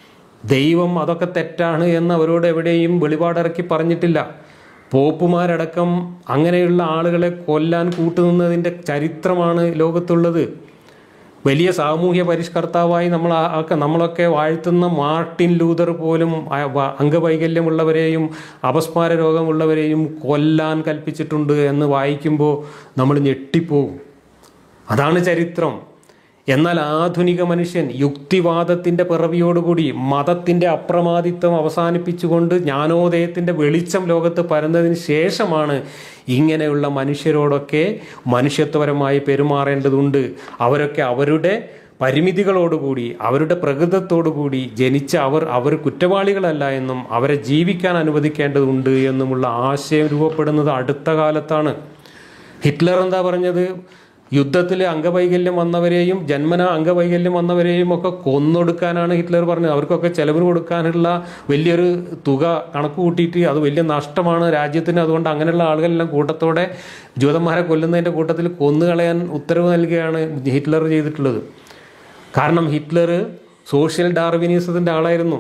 ദൈവം അതൊക്കെ തെറ്റാണ് എന്ന് അവരോട് എവിടെയും വെളിപാടിറക്കി പറഞ്ഞിട്ടില്ല പോപ്പുമാരടക്കം അങ്ങനെയുള്ള ആളുകളെ കൊല്ലാൻ കൂട്ടുനിന്നതിൻ്റെ ചരിത്രമാണ് ലോകത്തുള്ളത് വലിയ സാമൂഹ്യ പരിഷ്കർത്താവായി നമ്മൾ ആ- ഒക്കെ നമ്മളൊക്കെ വാഴ്ത്തുന്ന മാർട്ടിൻ ലൂതർ പോലും ആ- വ- അംഗവൈകല്യമുള്ളവരെയും അപസ്മാര രോഗമുള്ളവരെയും കൊല്ലാൻ കൽപ്പിച്ചിട്ടുണ്ട് എന്ന് വായിക്കുമ്പോൾ നമ്മൾ ഞെട്ടിപ്പോകും അതാണ് ചരിത്രം എന്നാൽ ആധുനിക മനുഷ്യൻ യുക്തിവാദത്തിൻ്റെ പിറവിയോടുകൂടി മതത്തിൻ്റെ അപ്രമാദിത്വം അവസാനിപ്പിച്ചുകൊണ്ട് ജ്ഞാനോദയത്തിൻ്റെ വെളിച്ചം ലോകത്ത് പരന്നതിന് ശേഷമാണ് ഇങ്ങനെയുള്ള മനുഷ്യരോടൊക്കെ മനുഷ്യത്വപരമായി പെരുമാറേണ്ടതുണ്ട് അവരൊക്കെ അവരുടെ പരിമിതികളോടുകൂടി അവരുടെ പ്രകൃതത്തോടുകൂടി ജനിച്ച അവർ അവർ കുറ്റവാളികളല്ല എന്നും അവരെ ജീവിക്കാൻ അനുവദിക്കേണ്ടതുണ്ട് എന്നുമുള്ള ആശയം രൂപപ്പെടുന്നത് അടുത്ത കാലത്താണ് ഹിറ്റ്ലർ എന്താ പറഞ്ഞത് യുദ്ധത്തിൽ അംഗവൈകല്യം വന്നവരെയും ജന്മന അംഗവൈകല്യം വന്നവരെയും ഒക്കെ കൊന്നൊടുക്കാനാണ് ഹിറ്റ്ലർ പറഞ്ഞത് അവർക്കൊക്കെ ചെലവിന് കൊടുക്കാനുള്ള വലിയൊരു തുക കണക്ക് കൂട്ടിയിട്ട് അത് വലിയ നഷ്ടമാണ് രാജ്യത്തിന് അതുകൊണ്ട് അങ്ങനെയുള്ള ആളുകളെല്ലാം കൂട്ടത്തോടെ ജൂതന്മാരെ കൊല്ലുന്നതിൻ്റെ കൂട്ടത്തിൽ കൊന്നുകളയാൻ ഉത്തരവ് നൽകുകയാണ് ഹിറ്റ്ലർ ചെയ്തിട്ടുള്ളത് കാരണം ഹിറ്റ്ലർ സോഷ്യൽ ഡാർവിനിസത്തിൻ്റെ ആളായിരുന്നു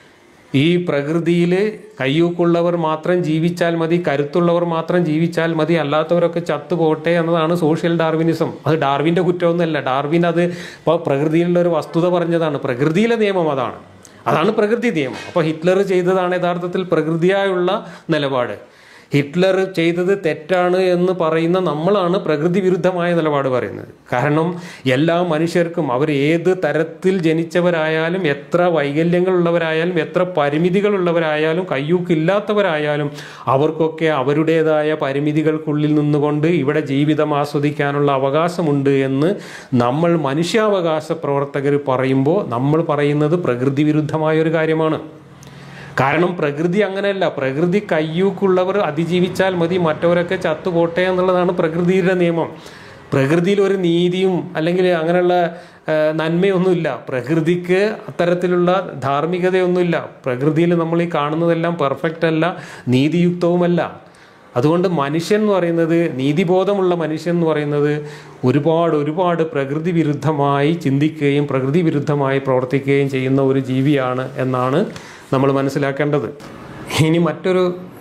ഈ പ്രകൃതിയിൽ കയ്യൂക്കുള്ളവർ മാത്രം ജീവിച്ചാൽ മതി കരുത്തുള്ളവർ മാത്രം ജീവിച്ചാൽ മതി അല്ലാത്തവരൊക്കെ ചത്തുപോട്ടെ എന്നതാണ് സോഷ്യൽ ഡാർവിനിസം അത് ഡാർവിൻ്റെ കുറ്റമൊന്നുമല്ല ഡാർവിൻ അത് ഇപ്പോൾ പ്രകൃതിയിലുള്ള ഒരു വസ്തുത പറഞ്ഞതാണ് പ്രകൃതിയിലെ നിയമം അതാണ് അതാണ് പ്രകൃതി നിയമം അപ്പോൾ ഹിറ്റ്ലർ ചെയ്തതാണ് യഥാർത്ഥത്തിൽ പ്രകൃതിയായുള്ള നിലപാട് ഹിറ്റ്ലർ ചെയ്തത് തെറ്റാണ് എന്ന് പറയുന്ന നമ്മളാണ് പ്രകൃതി വിരുദ്ധമായ നിലപാട് പറയുന്നത് കാരണം എല്ലാ മനുഷ്യർക്കും അവർ ഏത് തരത്തിൽ ജനിച്ചവരായാലും എത്ര വൈകല്യങ്ങളുള്ളവരായാലും എത്ര പരിമിതികളുള്ളവരായാലും കയ്യൂക്കില്ലാത്തവരായാലും അവർക്കൊക്കെ അവരുടേതായ പരിമിതികൾക്കുള്ളിൽ നിന്നുകൊണ്ട് ഇവിടെ ജീവിതം ആസ്വദിക്കാനുള്ള അവകാശമുണ്ട് എന്ന് നമ്മൾ മനുഷ്യാവകാശ പ്രവർത്തകർ പറയുമ്പോൾ നമ്മൾ പറയുന്നത് പ്രകൃതി വിരുദ്ധമായ ഒരു കാര്യമാണ് കാരണം പ്രകൃതി അങ്ങനെയല്ല പ്രകൃതി കയ്യൂക്കുള്ളവർ അതിജീവിച്ചാൽ മതി മറ്റവരൊക്കെ ചത്തുപോട്ടെ എന്നുള്ളതാണ് പ്രകൃതിയുടെ നിയമം പ്രകൃതിയിൽ ഒരു നീതിയും അല്ലെങ്കിൽ അങ്ങനെയുള്ള ആ, നന്മയൊന്നുമില്ല പ്രകൃതിക്ക് അത്തരത്തിലുള്ള ധാർമ്മികതയൊന്നുമില്ല പ്രകൃതിയിൽ നമ്മൾ ഈ കാണുന്നതെല്ലാം പെർഫെക്റ്റ് അല്ല നീതിയുക്തവുമല്ല അതുകൊണ്ട് മനുഷ്യൻ എന്ന് പറയുന്നത് നീതിബോധമുള്ള മനുഷ്യൻ എന്ന് പറയുന്നത് ഒരുപാട് ഒരുപാട് പ്രകൃതി വിരുദ്ധമായി ചിന്തിക്കുകയും പ്രകൃതി വിരുദ്ധമായി പ്രവർത്തിക്കുകയും ചെയ്യുന്ന ഒരു ജീവിയാണ് എന്നാണ് നമ്മൾ മനസ്സിലാക്കേണ്ടത് ഇനി മറ്റൊരു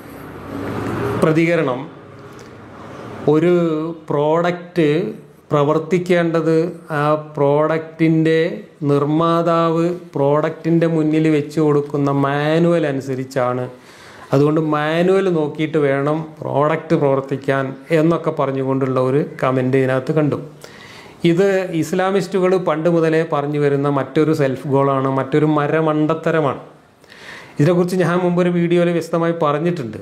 പ്രതികരണം ഒരു പ്രോഡക്റ്റ് പ്രവർത്തിക്കേണ്ടത് ആ പ്രോഡക്റ്റിൻ്റെ നിർമ്മാതാവ് പ്രോഡക്റ്റിൻ്റെ മുന്നിൽ വെച്ച് കൊടുക്കുന്ന മാനുവൽ അനുസരിച്ചാണ് അതുകൊണ്ട് മാനുവൽ നോക്കിയിട്ട് വേണം പ്രോഡക്റ്റ് പ്രവർത്തിക്കാൻ എന്നൊക്കെ പറഞ്ഞുകൊണ്ടുള്ള ഒരു കമൻ്റ് ഇതിനകത്ത് കണ്ടു ഇത് ഇസ്ലാമിസ്റ്റുകൾ പണ്ട് മുതലേ പറഞ്ഞു വരുന്ന മറ്റൊരു സെൽഫ് ഗോളാണ് മറ്റൊരു മരമണ്ടത്തരമാണ് ഇതിനെക്കുറിച്ച് ഞാൻ മുമ്പൊരു വീഡിയോയിൽ വ്യക്തമായി പറഞ്ഞിട്ടുണ്ട്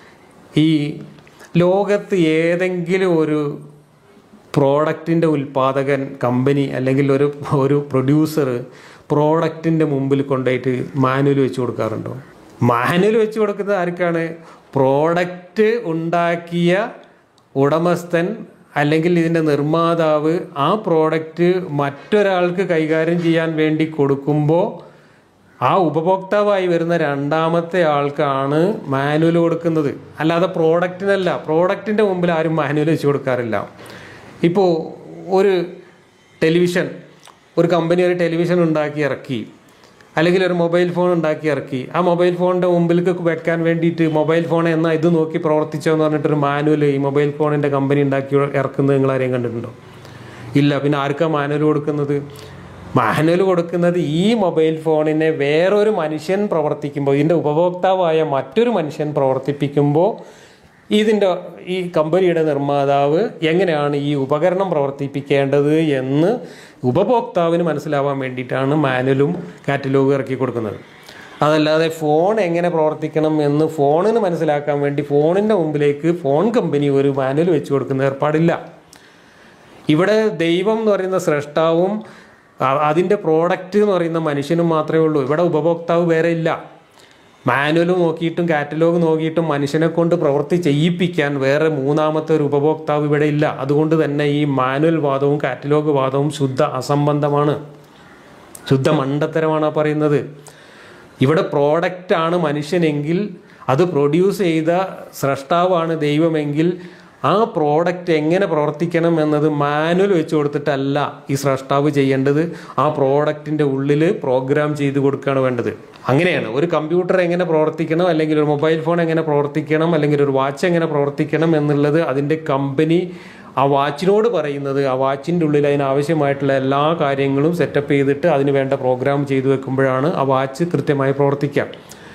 ഈ ലോകത്ത് ഏതെങ്കിലും ഒരു പ്രോഡക്റ്റിൻ്റെ ഉൽപ്പാദകൻ കമ്പനി അല്ലെങ്കിൽ ഒരു ഒരു പ്രൊഡ്യൂസർ പ്രോഡക്റ്റിൻ്റെ മുമ്പിൽ കൊണ്ടുപോയിട്ട് മാനുവൽ വെച്ച് കൊടുക്കാറുണ്ടോ മാനുവൽ വെച്ച് കൊടുക്കുന്നത് ആർക്കാണ് പ്രോഡക്റ്റ് ഉണ്ടാക്കിയ ഉടമസ്ഥൻ അല്ലെങ്കിൽ ഇതിൻ്റെ നിർമ്മാതാവ് ആ പ്രോഡക്റ്റ് മറ്റൊരാൾക്ക് കൈകാര്യം ചെയ്യാൻ വേണ്ടി കൊടുക്കുമ്പോൾ ആ ഉപഭോക്താവായി വരുന്ന രണ്ടാമത്തെ ആൾക്കാണ് മാനുവൽ കൊടുക്കുന്നത് അല്ലാതെ പ്രോഡക്റ്റിനല്ല പ്രോഡക്റ്റിൻ്റെ മുമ്പിൽ ആരും മാനുവൽ വെച്ച് കൊടുക്കാറില്ല ഇപ്പോൾ ഒരു ടെലിവിഷൻ ഒരു കമ്പനി ഒരു ടെലിവിഷൻ ഉണ്ടാക്കി ഇറക്കി അല്ലെങ്കിൽ ഒരു മൊബൈൽ ഫോൺ ഉണ്ടാക്കി ഇറക്കി ആ മൊബൈൽ ഫോണിൻ്റെ മുമ്പിലേക്ക് വെക്കാൻ വേണ്ടിയിട്ട് മൊബൈൽ ഫോൺ എന്നാൽ ഇത് നോക്കി പ്രവർത്തിച്ചോ എന്ന് പറഞ്ഞിട്ടൊരു മാനുവൽ ഈ മൊബൈൽ ഫോണിൻ്റെ കമ്പനി ഉണ്ടാക്കി ഇറക്കുന്നത് നിങ്ങൾ ആരെയും കണ്ടിട്ടുണ്ടോ ഇല്ല പിന്നെ ആർക്കാ മാനുവൽ കൊടുക്കുന്നത് മാനുവൽ കൊടുക്കുന്നത് ഈ മൊബൈൽ ഫോണിനെ വേറൊരു മനുഷ്യൻ പ്രവർത്തിക്കുമ്പോൾ ഇതിൻ്റെ ഉപഭോക്താവായ മറ്റൊരു മനുഷ്യൻ പ്രവർത്തിപ്പിക്കുമ്പോൾ ഇതിൻ്റെ ഈ കമ്പനിയുടെ നിർമ്മാതാവ് എങ്ങനെയാണ് ഈ ഉപകരണം പ്രവർത്തിപ്പിക്കേണ്ടത് എന്ന് ഉപഭോക്താവിന് മനസ്സിലാവാൻ വേണ്ടിയിട്ടാണ് മാനുവലും കാറ്റലോഗും ഇറക്കി കൊടുക്കുന്നത് അതല്ലാതെ ഫോൺ എങ്ങനെ പ്രവർത്തിക്കണം എന്ന് ഫോണിന് മനസ്സിലാക്കാൻ വേണ്ടി ഫോണിൻ്റെ മുമ്പിലേക്ക് ഫോൺ കമ്പനി ഒരു മാനുവൽ വെച്ച് കൊടുക്കുന്ന ഏർപ്പാടില്ല ഇവിടെ ദൈവം എന്ന് പറയുന്ന സൃഷ്ടാവും അ- അതിൻ്റെ പ്രോഡക്റ്റ് എന്ന് പറയുന്ന മനുഷ്യനും മാത്രമേ ഉള്ളൂ ഇവിടെ ഉപഭോക്താവ് വേറെ ഇല്ല മാനുവൽ നോക്കിയിട്ടും കാറ്റലോഗ് നോക്കിയിട്ടും മനുഷ്യനെ കൊണ്ട് പ്രവൃത്തി ചെയ്യിപ്പിക്കാൻ വേറെ മൂന്നാമത്തെ ഒരു ഉപഭോക്താവ് ഇവിടെ ഇല്ല അതുകൊണ്ട് തന്നെ ഈ മാനുവൽ വാദവും കാറ്റലോഗ് വാദവും ശുദ്ധ അസംബന്ധമാണ് ശുദ്ധ മണ്ടത്തരമാണ് ആ പറയുന്നത് ഇവിടെ പ്രോഡക്റ്റ് ആണ് മനുഷ്യനെങ്കിൽ അത് പ്രൊഡ്യൂസ് ചെയ്ത സ്രഷ്ടാവാണ് ദൈവമെങ്കിൽ ആ പ്രോഡക്റ്റ് എങ്ങനെ പ്രവർത്തിക്കണം എന്നത് മാനുവൽ വെച്ച് കൊടുത്തിട്ടല്ല ഈ സ്രഷ്ടാവ് ചെയ്യേണ്ടത് ആ പ്രോഡക്റ്റിൻ്റെ ഉള്ളിൽ പ്രോഗ്രാം ചെയ്ത് കൊടുക്കുകയാണ് വേണ്ടത് അങ്ങനെയാണ് ഒരു കമ്പ്യൂട്ടർ എങ്ങനെ പ്രവർത്തിക്കണം അല്ലെങ്കിൽ ഒരു മൊബൈൽ ഫോൺ എങ്ങനെ പ്രവർത്തിക്കണം അല്ലെങ്കിൽ ഒരു വാച്ച് എങ്ങനെ പ്രവർത്തിക്കണം എന്നുള്ളത് അതിൻ്റെ കമ്പനി ആ വാച്ചിനോട് പറയുന്നത് ആ വാച്ചിൻ്റെ ഉള്ളിൽ അതിനാവശ്യമായിട്ടുള്ള എല്ലാ കാര്യങ്ങളും സെറ്റപ്പ് ചെയ്തിട്ട് അതിന് വേണ്ട പ്രോഗ്രാം ചെയ്തു വെക്കുമ്പോഴാണ് ആ വാച്ച് കൃത്യമായി പ്രവർത്തിക്കുക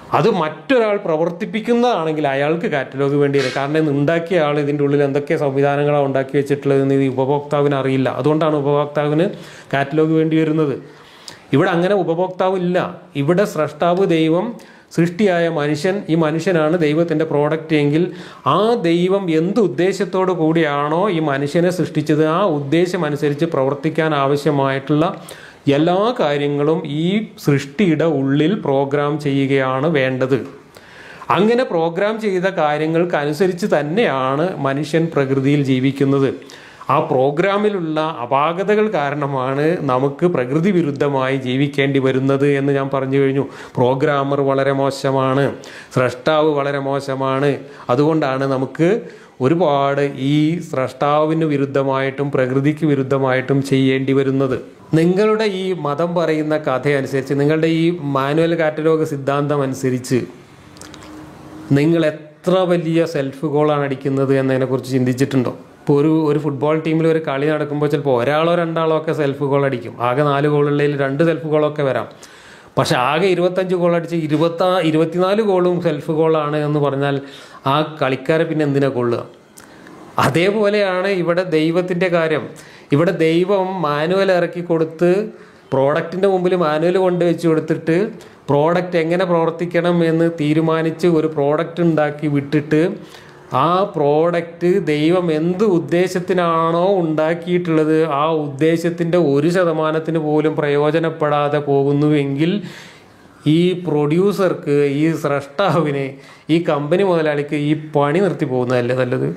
അത് മറ്റൊരാൾ പ്രവർത്തിപ്പിക്കുന്നതാണെങ്കിൽ അയാൾക്ക് കാറ്റലോഗ് വേണ്ടി വരും കാരണം ഇത് ഉണ്ടാക്കിയ ആൾ ഇതിൻ്റെ ഉള്ളിൽ എന്തൊക്കെ സംവിധാനങ്ങളാണ് ഉണ്ടാക്കി വെച്ചിട്ടുള്ളതെന്ന് ഈ ഉപഭോക്താവിന് അറിയില്ല അതുകൊണ്ടാണ് ഉപഭോക്താവിന് കാറ്റലോഗ് വേണ്ടി വരുന്നത് ഇവിടെ അങ്ങനെ ഉപഭോക്താവ് ഇല്ല ഇവിടെ സ്രഷ്ടാവ് ദൈവം സൃഷ്ടിയായ മനുഷ്യൻ ഈ മനുഷ്യനാണ് ദൈവത്തിൻ്റെ പ്രോഡക്റ്റ് എങ്കിൽ ആ ദൈവം എന്ത് ഉദ്ദേശത്തോടു കൂടിയാണോ ഈ മനുഷ്യനെ സൃഷ്ടിച്ചത് ആ ഉദ്ദേശം അനുസരിച്ച് പ്രവർത്തിക്കാൻ ആവശ്യമായിട്ടുള്ള എല്ലാ കാര്യങ്ങളും ഈ സൃഷ്ടിയുടെ ഉള്ളിൽ പ്രോഗ്രാം ചെയ്യുകയാണ് വേണ്ടത് അങ്ങനെ പ്രോഗ്രാം ചെയ്ത കാര്യങ്ങൾക്ക് അനുസരിച്ച് തന്നെയാണ് മനുഷ്യൻ പ്രകൃതിയിൽ ജീവിക്കുന്നത് ആ പ്രോഗ്രാമിലുള്ള അപാകതകൾ കാരണമാണ് നമുക്ക് പ്രകൃതി വിരുദ്ധമായി ജീവിക്കേണ്ടി വരുന്നത് എന്ന് ഞാൻ പറഞ്ഞു കഴിഞ്ഞു പ്രോഗ്രാമർ വളരെ മോശമാണ് സ്രഷ്ടാവ് വളരെ മോശമാണ് അതുകൊണ്ടാണ് നമുക്ക് ഒരുപാട് ഈ സ്രഷ്ടാവിന് വിരുദ്ധമായിട്ടും പ്രകൃതിക്ക് വിരുദ്ധമായിട്ടും ചെയ്യേണ്ടി വരുന്നത് നിങ്ങളുടെ ഈ മതം പറയുന്ന കഥ അനുസരിച്ച് നിങ്ങളുടെ ഈ മാനുവൽ കാറ്റലോഗ് സിദ്ധാന്തം അനുസരിച്ച് നിങ്ങൾ എത്ര വലിയ സെൽഫ് ഗോളാണ് അടിക്കുന്നത് എന്നതിനെക്കുറിച്ച് ചിന്തിച്ചിട്ടുണ്ടോ ഇപ്പോൾ ഒരു ഒരു ഫുട്ബോൾ ടീമിൽ ഒരു കളി നടക്കുമ്പോൾ ചിലപ്പോൾ ഒരാളോ രണ്ടാളോ ഒക്കെ സെൽഫ് ഗോൾ അടിക്കും ആകെ നാല് ഗോളുള്ളതിൽ രണ്ട് സെൽഫ് ഗോളൊക്കെ വരാം പക്ഷെ ആകെ ഇരുപത്തഞ്ച് ഗോൾ അടിച്ച് ഇരുപത്താ ഇരുപത്തിനാല് ഗോളും സെൽഫ് ഗോളാണ് എന്ന് പറഞ്ഞാൽ ആ കളിക്കാരെ പിന്നെ എന്തിനാ കൊള്ളുക അതേപോലെയാണ് ഇവിടെ ദൈവത്തിൻ്റെ കാര്യം ഇവിടെ ദൈവം മാനുവൽ ഇറക്കി കൊടുത്ത് പ്രോഡക്റ്റിൻ്റെ മുമ്പിൽ മാനുവൽ കൊണ്ട് വെച്ച് കൊടുത്തിട്ട് പ്രോഡക്റ്റ് എങ്ങനെ പ്രവർത്തിക്കണം എന്ന് തീരുമാനിച്ച് ഒരു പ്രോഡക്റ്റ് ഉണ്ടാക്കി വിട്ടിട്ട് ആ പ്രോഡക്റ്റ് ദൈവം എന്ത് ഉദ്ദേശത്തിനാണോ ഉണ്ടാക്കിയിട്ടുള്ളത് ആ ഉദ്ദേശത്തിൻ്റെ ഒരു ശതമാനത്തിന് പോലും പ്രയോജനപ്പെടാതെ പോകുന്നുവെങ്കിൽ ഈ പ്രൊഡ്യൂസർക്ക് ഈ സ്രഷ്ടാവിന് ഈ കമ്പനി മുതലാളിക്ക് ഈ പണി നിർത്തി പോകുന്നതല്ലേ നല്ലത്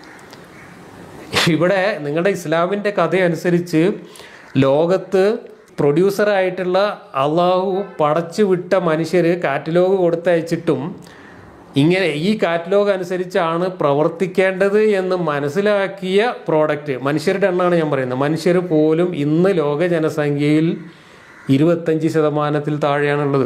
ഇവിടെ നിങ്ങളുടെ ഇസ്ലാമിൻ്റെ കഥ അനുസരിച്ച് ലോകത്ത് പ്രൊഡ്യൂസറായിട്ടുള്ള അള്ളാഹു പടച്ചു വിട്ട മനുഷ്യർ കാറ്റലോഗ് കൊടുത്തയച്ചിട്ടും ഇങ്ങനെ ഈ കാറ്റലോഗ് അനുസരിച്ചാണ് പ്രവർത്തിക്കേണ്ടത് എന്ന് മനസ്സിലാക്കിയ പ്രോഡക്റ്റ് മനുഷ്യരുടെ എണ്ണമാണ് ഞാൻ പറയുന്നത് മനുഷ്യർ പോലും ഇന്ന് ലോക ജനസംഖ്യയിൽ ഇരുപത്തഞ്ച് ശതമാനത്തിൽ താഴെയാണുള്ളത്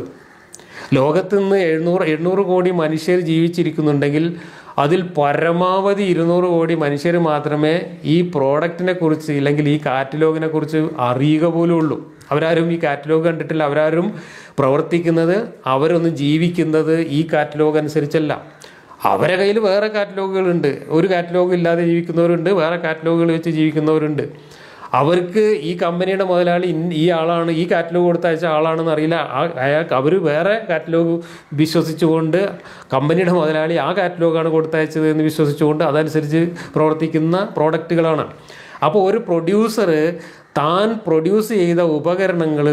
ലോകത്ത് നിന്ന് എഴുന്നൂറ് എണ്ണൂറ് കോടി മനുഷ്യർ ജീവിച്ചിരിക്കുന്നുണ്ടെങ്കിൽ അതിൽ പരമാവധി ഇരുന്നൂറ് കോടി മനുഷ്യർ മാത്രമേ ഈ പ്രോഡക്റ്റിനെ കുറിച്ച് ഇല്ലെങ്കിൽ ഈ കാറ്റലോഗിനെ കുറിച്ച് അറിയുക പോലും ഉള്ളൂ അവരാരും ഈ കാറ്റലോഗ് കണ്ടിട്ടില്ല അവരാരും പ്രവർത്തിക്കുന്നത് അവരൊന്നും ജീവിക്കുന്നത് ഈ കാറ്റലോഗ് അനുസരിച്ചല്ല അവരെ കയ്യിൽ വേറെ കാറ്റലോഗുകളുണ്ട് ഒരു കാറ്റലോഗ് ഇല്ലാതെ ജീവിക്കുന്നവരുണ്ട് വേറെ കാറ്റലോഗുകൾ വെച്ച് ജീവിക്കുന്നവരുണ്ട് അവർക്ക് ഈ കമ്പനിയുടെ മുതലാളി ഇൻ- ഈ ആളാണ് ഈ കാറ്റലോഗ് കൊടുത്തയച്ച ആളാണെന്ന് അറിയില്ല ആ- അയാൾക്ക് അവർ വേറെ കാറ്റലോഗ് വിശ്വസിച്ചുകൊണ്ട് കമ്പനിയുടെ മുതലാളി ആ കാറ്റലോഗാണ് കൊടുത്തയച്ചത് എന്ന് വിശ്വസിച്ചുകൊണ്ട് അതനുസരിച്ച് പ്രവർത്തിക്കുന്ന പ്രോഡക്റ്റുകളാണ് അപ്പോൾ ഒരു പ്രൊഡ്യൂസർ താൻ പ്രൊഡ്യൂസ് ചെയ്ത ഉപകരണങ്ങൾ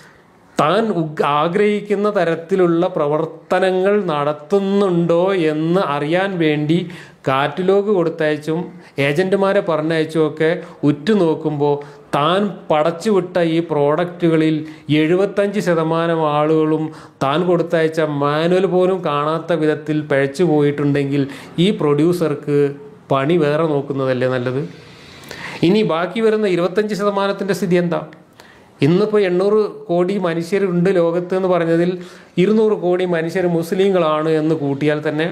താൻ ഉഗ് ആഗ്രഹിക്കുന്ന തരത്തിലുള്ള പ്രവർത്തനങ്ങൾ നടത്തുന്നുണ്ടോ എന്ന് അറിയാൻ വേണ്ടി കാറ്റലോഗ് കൊടുത്തയച്ചും ഏജന്റുമാരെ പറഞ്ഞയച്ചും ഒക്കെ ഉറ്റുനോക്കുമ്പോൾ താൻ പടച്ചുവിട്ട ഈ പ്രോഡക്റ്റുകളിൽ എഴുപത്തഞ്ച് ശതമാനം ആളുകളും താൻ കൊടുത്തയച്ച മാനുവൽ പോലും കാണാത്ത വിധത്തിൽ പഴച്ചു പോയിട്ടുണ്ടെങ്കിൽ ഈ പ്രൊഡ്യൂസർക്ക് പണി വേറെ നോക്കുന്നതല്ലേ നല്ലത് ഇനി ബാക്കി വരുന്ന ഇരുപത്തഞ്ച് ശതമാനത്തിൻ്റെ സ്ഥിതി എന്താ ഇന്നിപ്പോൾ എണ്ണൂറ് കോടി മനുഷ്യരുണ്ട് ലോകത്ത് എന്ന് പറഞ്ഞതിൽ ഇരുന്നൂറ് കോടി മനുഷ്യർ മുസ്ലിങ്ങളാണ് എന്ന് കൂട്ടിയാൽ തന്നെ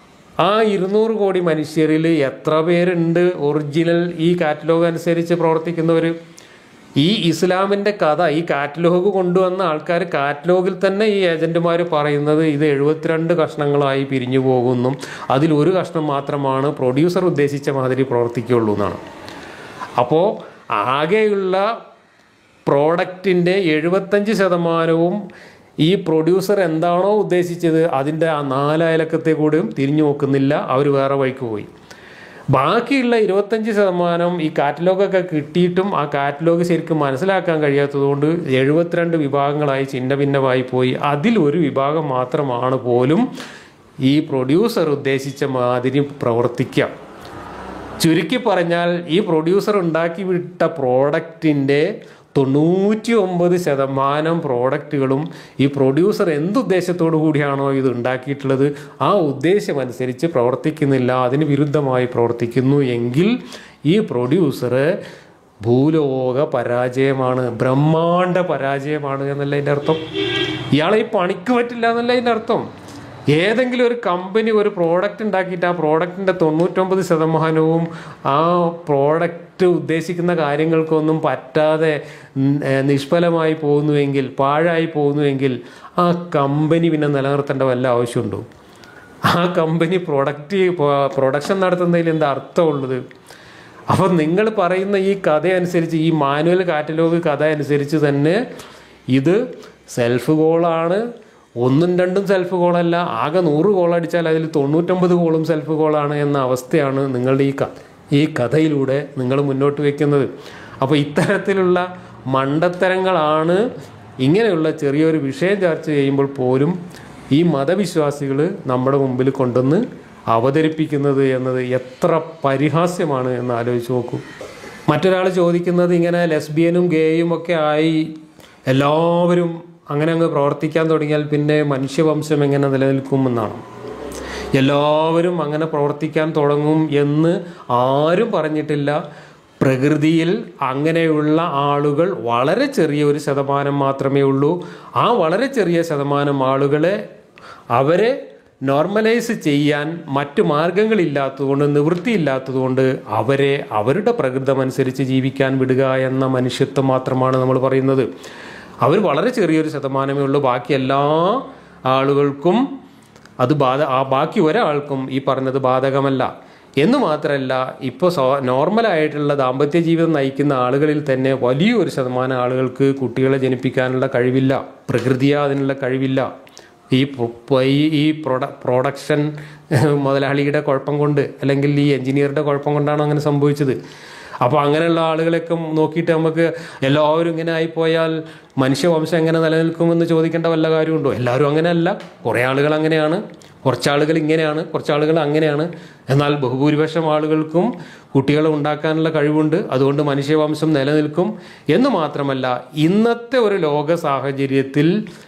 ആ ഇരുന്നൂറ് കോടി മനുഷ്യരിൽ എത്ര പേരുണ്ട് ഒറിജിനൽ ഈ കാറ്റലോഗ് അനുസരിച്ച് പ്രവർത്തിക്കുന്നവർ ഈ ഇസ്ലാമിൻ്റെ കഥ ഈ കാറ്റലോഗ് കൊണ്ടുവന്ന ആൾക്കാർ കാറ്റലോഗിൽ തന്നെ ഈ ഏജന്റുമാർ പറയുന്നത് ഇത് എഴുപത്തിരണ്ട് കഷ്ണങ്ങളായി പിരിഞ്ഞു പോകുന്നു അതിൽ ഒരു കഷ്ണം മാത്രമാണ് പ്രൊഡ്യൂസർ ഉദ്ദേശിച്ച മാതിരി പ്രവർത്തിക്കുള്ളൂ എന്നാണ് അപ്പോൾ ആകെയുള്ള പ്രോഡക്റ്റിൻ്റെ എഴുപത്തഞ്ച് ശതമാനവും ഈ പ്രൊഡ്യൂസർ എന്താണോ ഉദ്ദേശിച്ചത് അതിൻ്റെ ആ നാലയലക്കത്തെ കൂടെയും തിരിഞ്ഞു നോക്കുന്നില്ല അവർ വേറെ വഴിക്ക് പോയി ബാക്കിയുള്ള ഇരുപത്തഞ്ച് ശതമാനം ഈ കാറ്റലോഗൊക്കെ കിട്ടിയിട്ടും ആ കാറ്റലോഗ് ശരിക്കും മനസ്സിലാക്കാൻ കഴിയാത്തതുകൊണ്ട് എഴുപത്തിരണ്ട് വിഭാഗങ്ങളായി ചിന്ന ഭിന്നമായി പോയി അതിൽ ഒരു വിഭാഗം മാത്രമാണ് പോലും ഈ പ്രൊഡ്യൂസർ ഉദ്ദേശിച്ച മാതിരി പ്രവർത്തിക്കുക ചുരുക്കി പറഞ്ഞാൽ ഈ പ്രൊഡ്യൂസർ ഉണ്ടാക്കി വിട്ട പ്രോഡക്റ്റിൻ്റെ തൊണ്ണൂറ്റി ഒമ്പത് ശതമാനം പ്രോഡക്റ്റുകളും ഈ പ്രൊഡ്യൂസർ എന്തുദ്ദേശത്തോടു കൂടിയാണോ ഇത് ഉണ്ടാക്കിയിട്ടുള്ളത് ആ ഉദ്ദേശം അനുസരിച്ച് പ്രവർത്തിക്കുന്നില്ല അതിന് വിരുദ്ധമായി പ്രവർത്തിക്കുന്നു എങ്കിൽ ഈ പ്രൊഡ്യൂസർ ഭൂലോക പരാജയമാണ് ബ്രഹ്മാണ്ട പരാജയമാണ് എന്നല്ല അതിൻ്റെ അർത്ഥം ഇയാളെ ഈ പണിക്ക് പറ്റില്ല എന്നല്ല അതിൻ്റെ അർത്ഥം ഏതെങ്കിലും ഒരു കമ്പനി ഒരു പ്രോഡക്റ്റ് ഉണ്ടാക്കിയിട്ട് ആ പ്രോഡക്റ്റിൻ്റെ തൊണ്ണൂറ്റൊമ്പത് ശതമാനവും ആ പ്രോഡക്റ്റ് ഉദ്ദേശിക്കുന്ന കാര്യങ്ങൾക്കൊന്നും പറ്റാതെ ഉം, ഏ, നിഷ്ഫലമായി പോകുന്നുവെങ്കിൽ പാഴായി പോകുന്നുവെങ്കിൽ ആ കമ്പനി പിന്നെ നിലനിർത്തേണ്ട വല്ല ആവശ്യമുണ്ടോ ആ കമ്പനി പ്രൊഡക്റ്റ് പ്രൊഡക്ഷൻ നടത്തുന്നതിൽ എന്താ അർത്ഥമുള്ളത് അപ്പം നിങ്ങൾ പറയുന്ന ഈ കഥ അനുസരിച്ച് ഈ മാനുവൽ കാറ്റലോഗ് കഥ അനുസരിച്ച് തന്നെ ഇത് സെൽഫ് ഗോളാണ് ഒന്നും രണ്ടും സെൽഫ് ഗോളല്ല ആകെ നൂറ് ഗോൾ അടിച്ചാൽ അതിൽ തൊണ്ണൂറ്റൊമ്പത് ഗോളും സെൽഫ് ഗോളാണ് എന്ന അവസ്ഥയാണ് നിങ്ങളുടെ ഈ ക ഈ കഥയിലൂടെ നിങ്ങൾ മുന്നോട്ട് വയ്ക്കുന്നത് അപ്പോൾ ഇത്തരത്തിലുള്ള മണ്ടത്തരങ്ങളാണ് ഇങ്ങനെയുള്ള ചെറിയൊരു വിഷയം ചർച്ച ചെയ്യുമ്പോൾ പോലും ഈ മതവിശ്വാസികൾ നമ്മുടെ മുമ്പിൽ കൊണ്ടുവന്ന് അവതരിപ്പിക്കുന്നത് എന്നത് എത്ര പരിഹാസ്യമാണ് എന്ന് ആലോചിച്ച് നോക്കൂ മറ്റൊരാൾ ചോദിക്കുന്നത് ഇങ്ങനെ ലെസ്ബിയനും ഗേയും ഒക്കെ ആയി എല്ലാവരും അങ്ങനെ അങ്ങ് പ്രവർത്തിക്കാൻ തുടങ്ങിയാൽ പിന്നെ മനുഷ്യവംശം എങ്ങനെ നിലനിൽക്കുമെന്നാണ് എല്ലാവരും അങ്ങനെ പ്രവർത്തിക്കാൻ തുടങ്ങും എന്ന് ആരും പറഞ്ഞിട്ടില്ല പ്രകൃതിയിൽ അങ്ങനെയുള്ള ആളുകൾ വളരെ ചെറിയ ഒരു ശതമാനം മാത്രമേ ഉള്ളൂ ആ വളരെ ചെറിയ ശതമാനം ആളുകളെ അവരെ നോർമലൈസ് ചെയ്യാൻ മറ്റു മാർഗങ്ങളില്ലാത്തതുകൊണ്ട് നിവൃത്തിയില്ലാത്തതുകൊണ്ട് അവരെ അവരുടെ പ്രകൃതമനുസരിച്ച് ജീവിക്കാൻ വിടുക എന്ന മനുഷ്യത്വം മാത്രമാണ് നമ്മൾ പറയുന്നത് അവർ വളരെ ചെറിയൊരു ശതമാനമേ ഉള്ളൂ ബാക്കി എല്ലാ ആളുകൾക്കും അത് ബാധ ആ ബാക്കി ഒരാൾക്കും ഈ പറഞ്ഞത് ബാധകമല്ല എന്ന് മാത്രമല്ല ഇപ്പോൾ സോ നോർമലായിട്ടുള്ള ദാമ്പത്യ ജീവിതം നയിക്കുന്ന ആളുകളിൽ തന്നെ വലിയൊരു ശതമാനം ആളുകൾക്ക് കുട്ടികളെ ജനിപ്പിക്കാനുള്ള കഴിവില്ല പ്രകൃതിയ അതിനുള്ള കഴിവില്ല ഈ പ്രൊ- പൊ- ഈ ഈ പ്രൊഡ പ്രൊഡക്ഷൻ മുതലാളിയുടെ കുഴപ്പം കൊണ്ട് അല്ലെങ്കിൽ ഈ എഞ്ചിനീയറുടെ കുഴപ്പം കൊണ്ടാണ് അങ്ങനെ സംഭവിച്ചത് അപ്പോൾ അങ്ങനെയുള്ള ആളുകളെയൊക്കെ നോക്കിയിട്ട് നമുക്ക് എല്ലാവരും ഇങ്ങനെ ആയിപ്പോയാൽ മനുഷ്യവംശം എങ്ങനെ നിലനിൽക്കുമെന്ന് ചോദിക്കേണ്ട വല്ല കാര്യമുണ്ടോ എല്ലാവരും അങ്ങനെയല്ല കുറേ ആളുകൾ അങ്ങനെയാണ് കുറച്ചാളുകൾ ഇങ്ങനെയാണ് കുറച്ചാളുകൾ അങ്ങനെയാണ് എന്നാൽ ബഹുഭൂരിപക്ഷം ആളുകൾക്കും കുട്ടികളെ ഉണ്ടാക്കാനുള്ള കഴിവുണ്ട് അതുകൊണ്ട് മനുഷ്യവംശം നിലനിൽക്കും എന്ന് മാത്രമല്ല ഇന്നത്തെ ഒരു ലോക സാഹചര്യത്തിൽ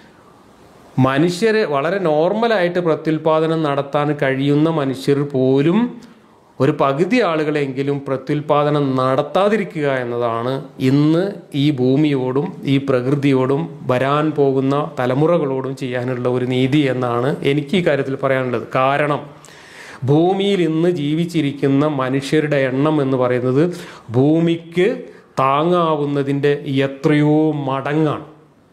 മനുഷ്യരെ വളരെ നോർമലായിട്ട് പ്രത്യുൽപാദനം നടത്താൻ കഴിയുന്ന മനുഷ്യർ പോലും ഒരു പകുതി ആളുകളെങ്കിലും പ്രത്യുൽപാദനം നടത്താതിരിക്കുക എന്നതാണ് ഇന്ന് ഈ ഭൂമിയോടും ഈ പ്രകൃതിയോടും വരാൻ പോകുന്ന തലമുറകളോടും ചെയ്യാനുള്ള ഒരു നീതി എന്നാണ് എനിക്ക് ഈ കാര്യത്തിൽ പറയാനുള്ളത് കാരണം ഭൂമിയിൽ ഇന്ന് ജീവിച്ചിരിക്കുന്ന മനുഷ്യരുടെ എണ്ണം എന്ന് പറയുന്നത് ഭൂമിക്ക് താങ്ങാവുന്നതിൻ്റെ എത്രയോ മടങ്ങാണ്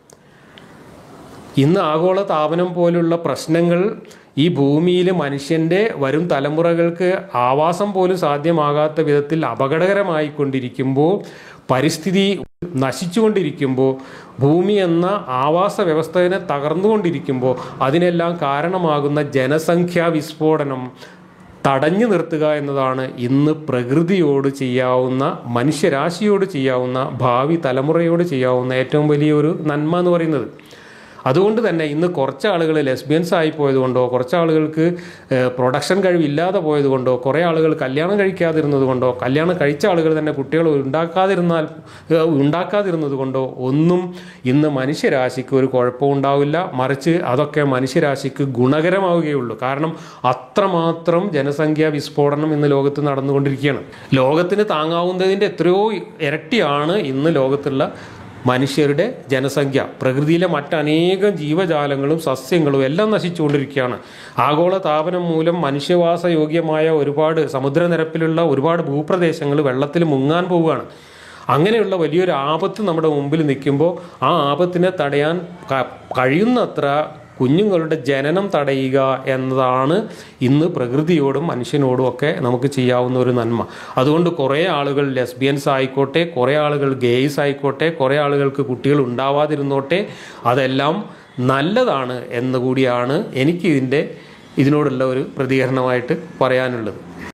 ഇന്ന് ആഗോള താപനം പോലുള്ള പ്രശ്നങ്ങൾ ഈ ഭൂമിയിൽ മനുഷ്യൻ്റെ വരും തലമുറകൾക്ക് ആവാസം പോലും സാധ്യമാകാത്ത വിധത്തിൽ അപകടകരമായിക്കൊണ്ടിരിക്കുമ്പോൾ പരിസ്ഥിതി നശിച്ചുകൊണ്ടിരിക്കുമ്പോൾ ഭൂമി എന്ന ആവാസ വ്യവസ്ഥയെ തകർന്നുകൊണ്ടിരിക്കുമ്പോൾ അതിനെല്ലാം കാരണമാകുന്ന ജനസംഖ്യാ വിസ്ഫോടനം തടഞ്ഞു നിർത്തുക എന്നതാണ് ഇന്ന് പ്രകൃതിയോട് ചെയ്യാവുന്ന മനുഷ്യരാശിയോട് ചെയ്യാവുന്ന ഭാവി തലമുറയോട് ചെയ്യാവുന്ന ഏറ്റവും വലിയൊരു നന്മ എന്ന് പറയുന്നത് അതുകൊണ്ട് തന്നെ ഇന്ന് കുറച്ച് ആളുകൾ ലെസ്ബിയൻസ് ആയി പോയതുകൊണ്ടോ കുറച്ച് ആളുകൾക്ക് ഏഹ്, പ്രൊഡക്ഷൻ കഴിവില്ലാതെ പോയതുകൊണ്ടോ കുറേ ആളുകൾ കല്യാണം കഴിക്കാതിരുന്നത് കൊണ്ടോ കല്യാണം കഴിച്ച ആളുകൾ തന്നെ കുട്ടികൾ ഉണ്ടാക്കാതിരുന്നാൽ ഏഹ്, ഉണ്ടാക്കാതിരുന്നത് കൊണ്ടോ ഒന്നും ഇന്ന് മനുഷ്യരാശിക്ക് ഒരു കുഴപ്പവും ഉണ്ടാവില്ല മറിച്ച് അതൊക്കെ മനുഷ്യരാശിക്ക് ഗുണകരമാവുകയുള്ളൂ കാരണം അത്രമാത്രം ജനസംഖ്യാ വിസ്ഫോടനം ഇന്ന് ലോകത്ത് നടന്നുകൊണ്ടിരിക്കുകയാണ് ലോകത്തിന് താങ്ങാവുന്നതിൻ്റെ എത്രയോ ഇരട്ടിയാണ് ഇന്ന് ലോകത്തുള്ള മനുഷ്യരുടെ ജനസംഖ്യ പ്രകൃതിയിലെ മറ്റനേകം ജീവജാലങ്ങളും സസ്യങ്ങളും എല്ലാം നശിച്ചുകൊണ്ടിരിക്കുകയാണ് ആഗോള താപനം മൂലം മനുഷ്യവാസയോഗ്യമായ ഒരുപാട് സമുദ്രനിരപ്പിലുള്ള ഒരുപാട് ഭൂപ്രദേശങ്ങൾ വെള്ളത്തിൽ മുങ്ങാൻ പോവുകയാണ് അങ്ങനെയുള്ള വലിയൊരു ആപത്ത് നമ്മുടെ മുമ്പിൽ നിൽക്കുമ്പോൾ ആ ആപത്തിനെ തടയാൻ ക- കഴിയുന്നത്ര കുഞ്ഞുങ്ങളുടെ ജനനം തടയുക എന്നതാണ് ഇന്ന് പ്രകൃതിയോടും മനുഷ്യനോടും ഒക്കെ നമുക്ക് ചെയ്യാവുന്ന ഒരു നന്മ അതുകൊണ്ട് കുറേ ആളുകൾ ലെസ്ബിയൻസ് ആയിക്കോട്ടെ കുറേ ആളുകൾ ഗേയ്സ് ആയിക്കോട്ടെ കുറേ ആളുകൾക്ക് കുട്ടികൾ ഉണ്ടാവാതിരുന്നോട്ടെ അതെല്ലാം നല്ലതാണ് എന്നുകൂടിയാണ് എനിക്ക് ഇതിൻ്റെ ഇതിനോടുള്ള ഒരു പ്രതികരണമായിട്ട് പറയാനുള്ളത്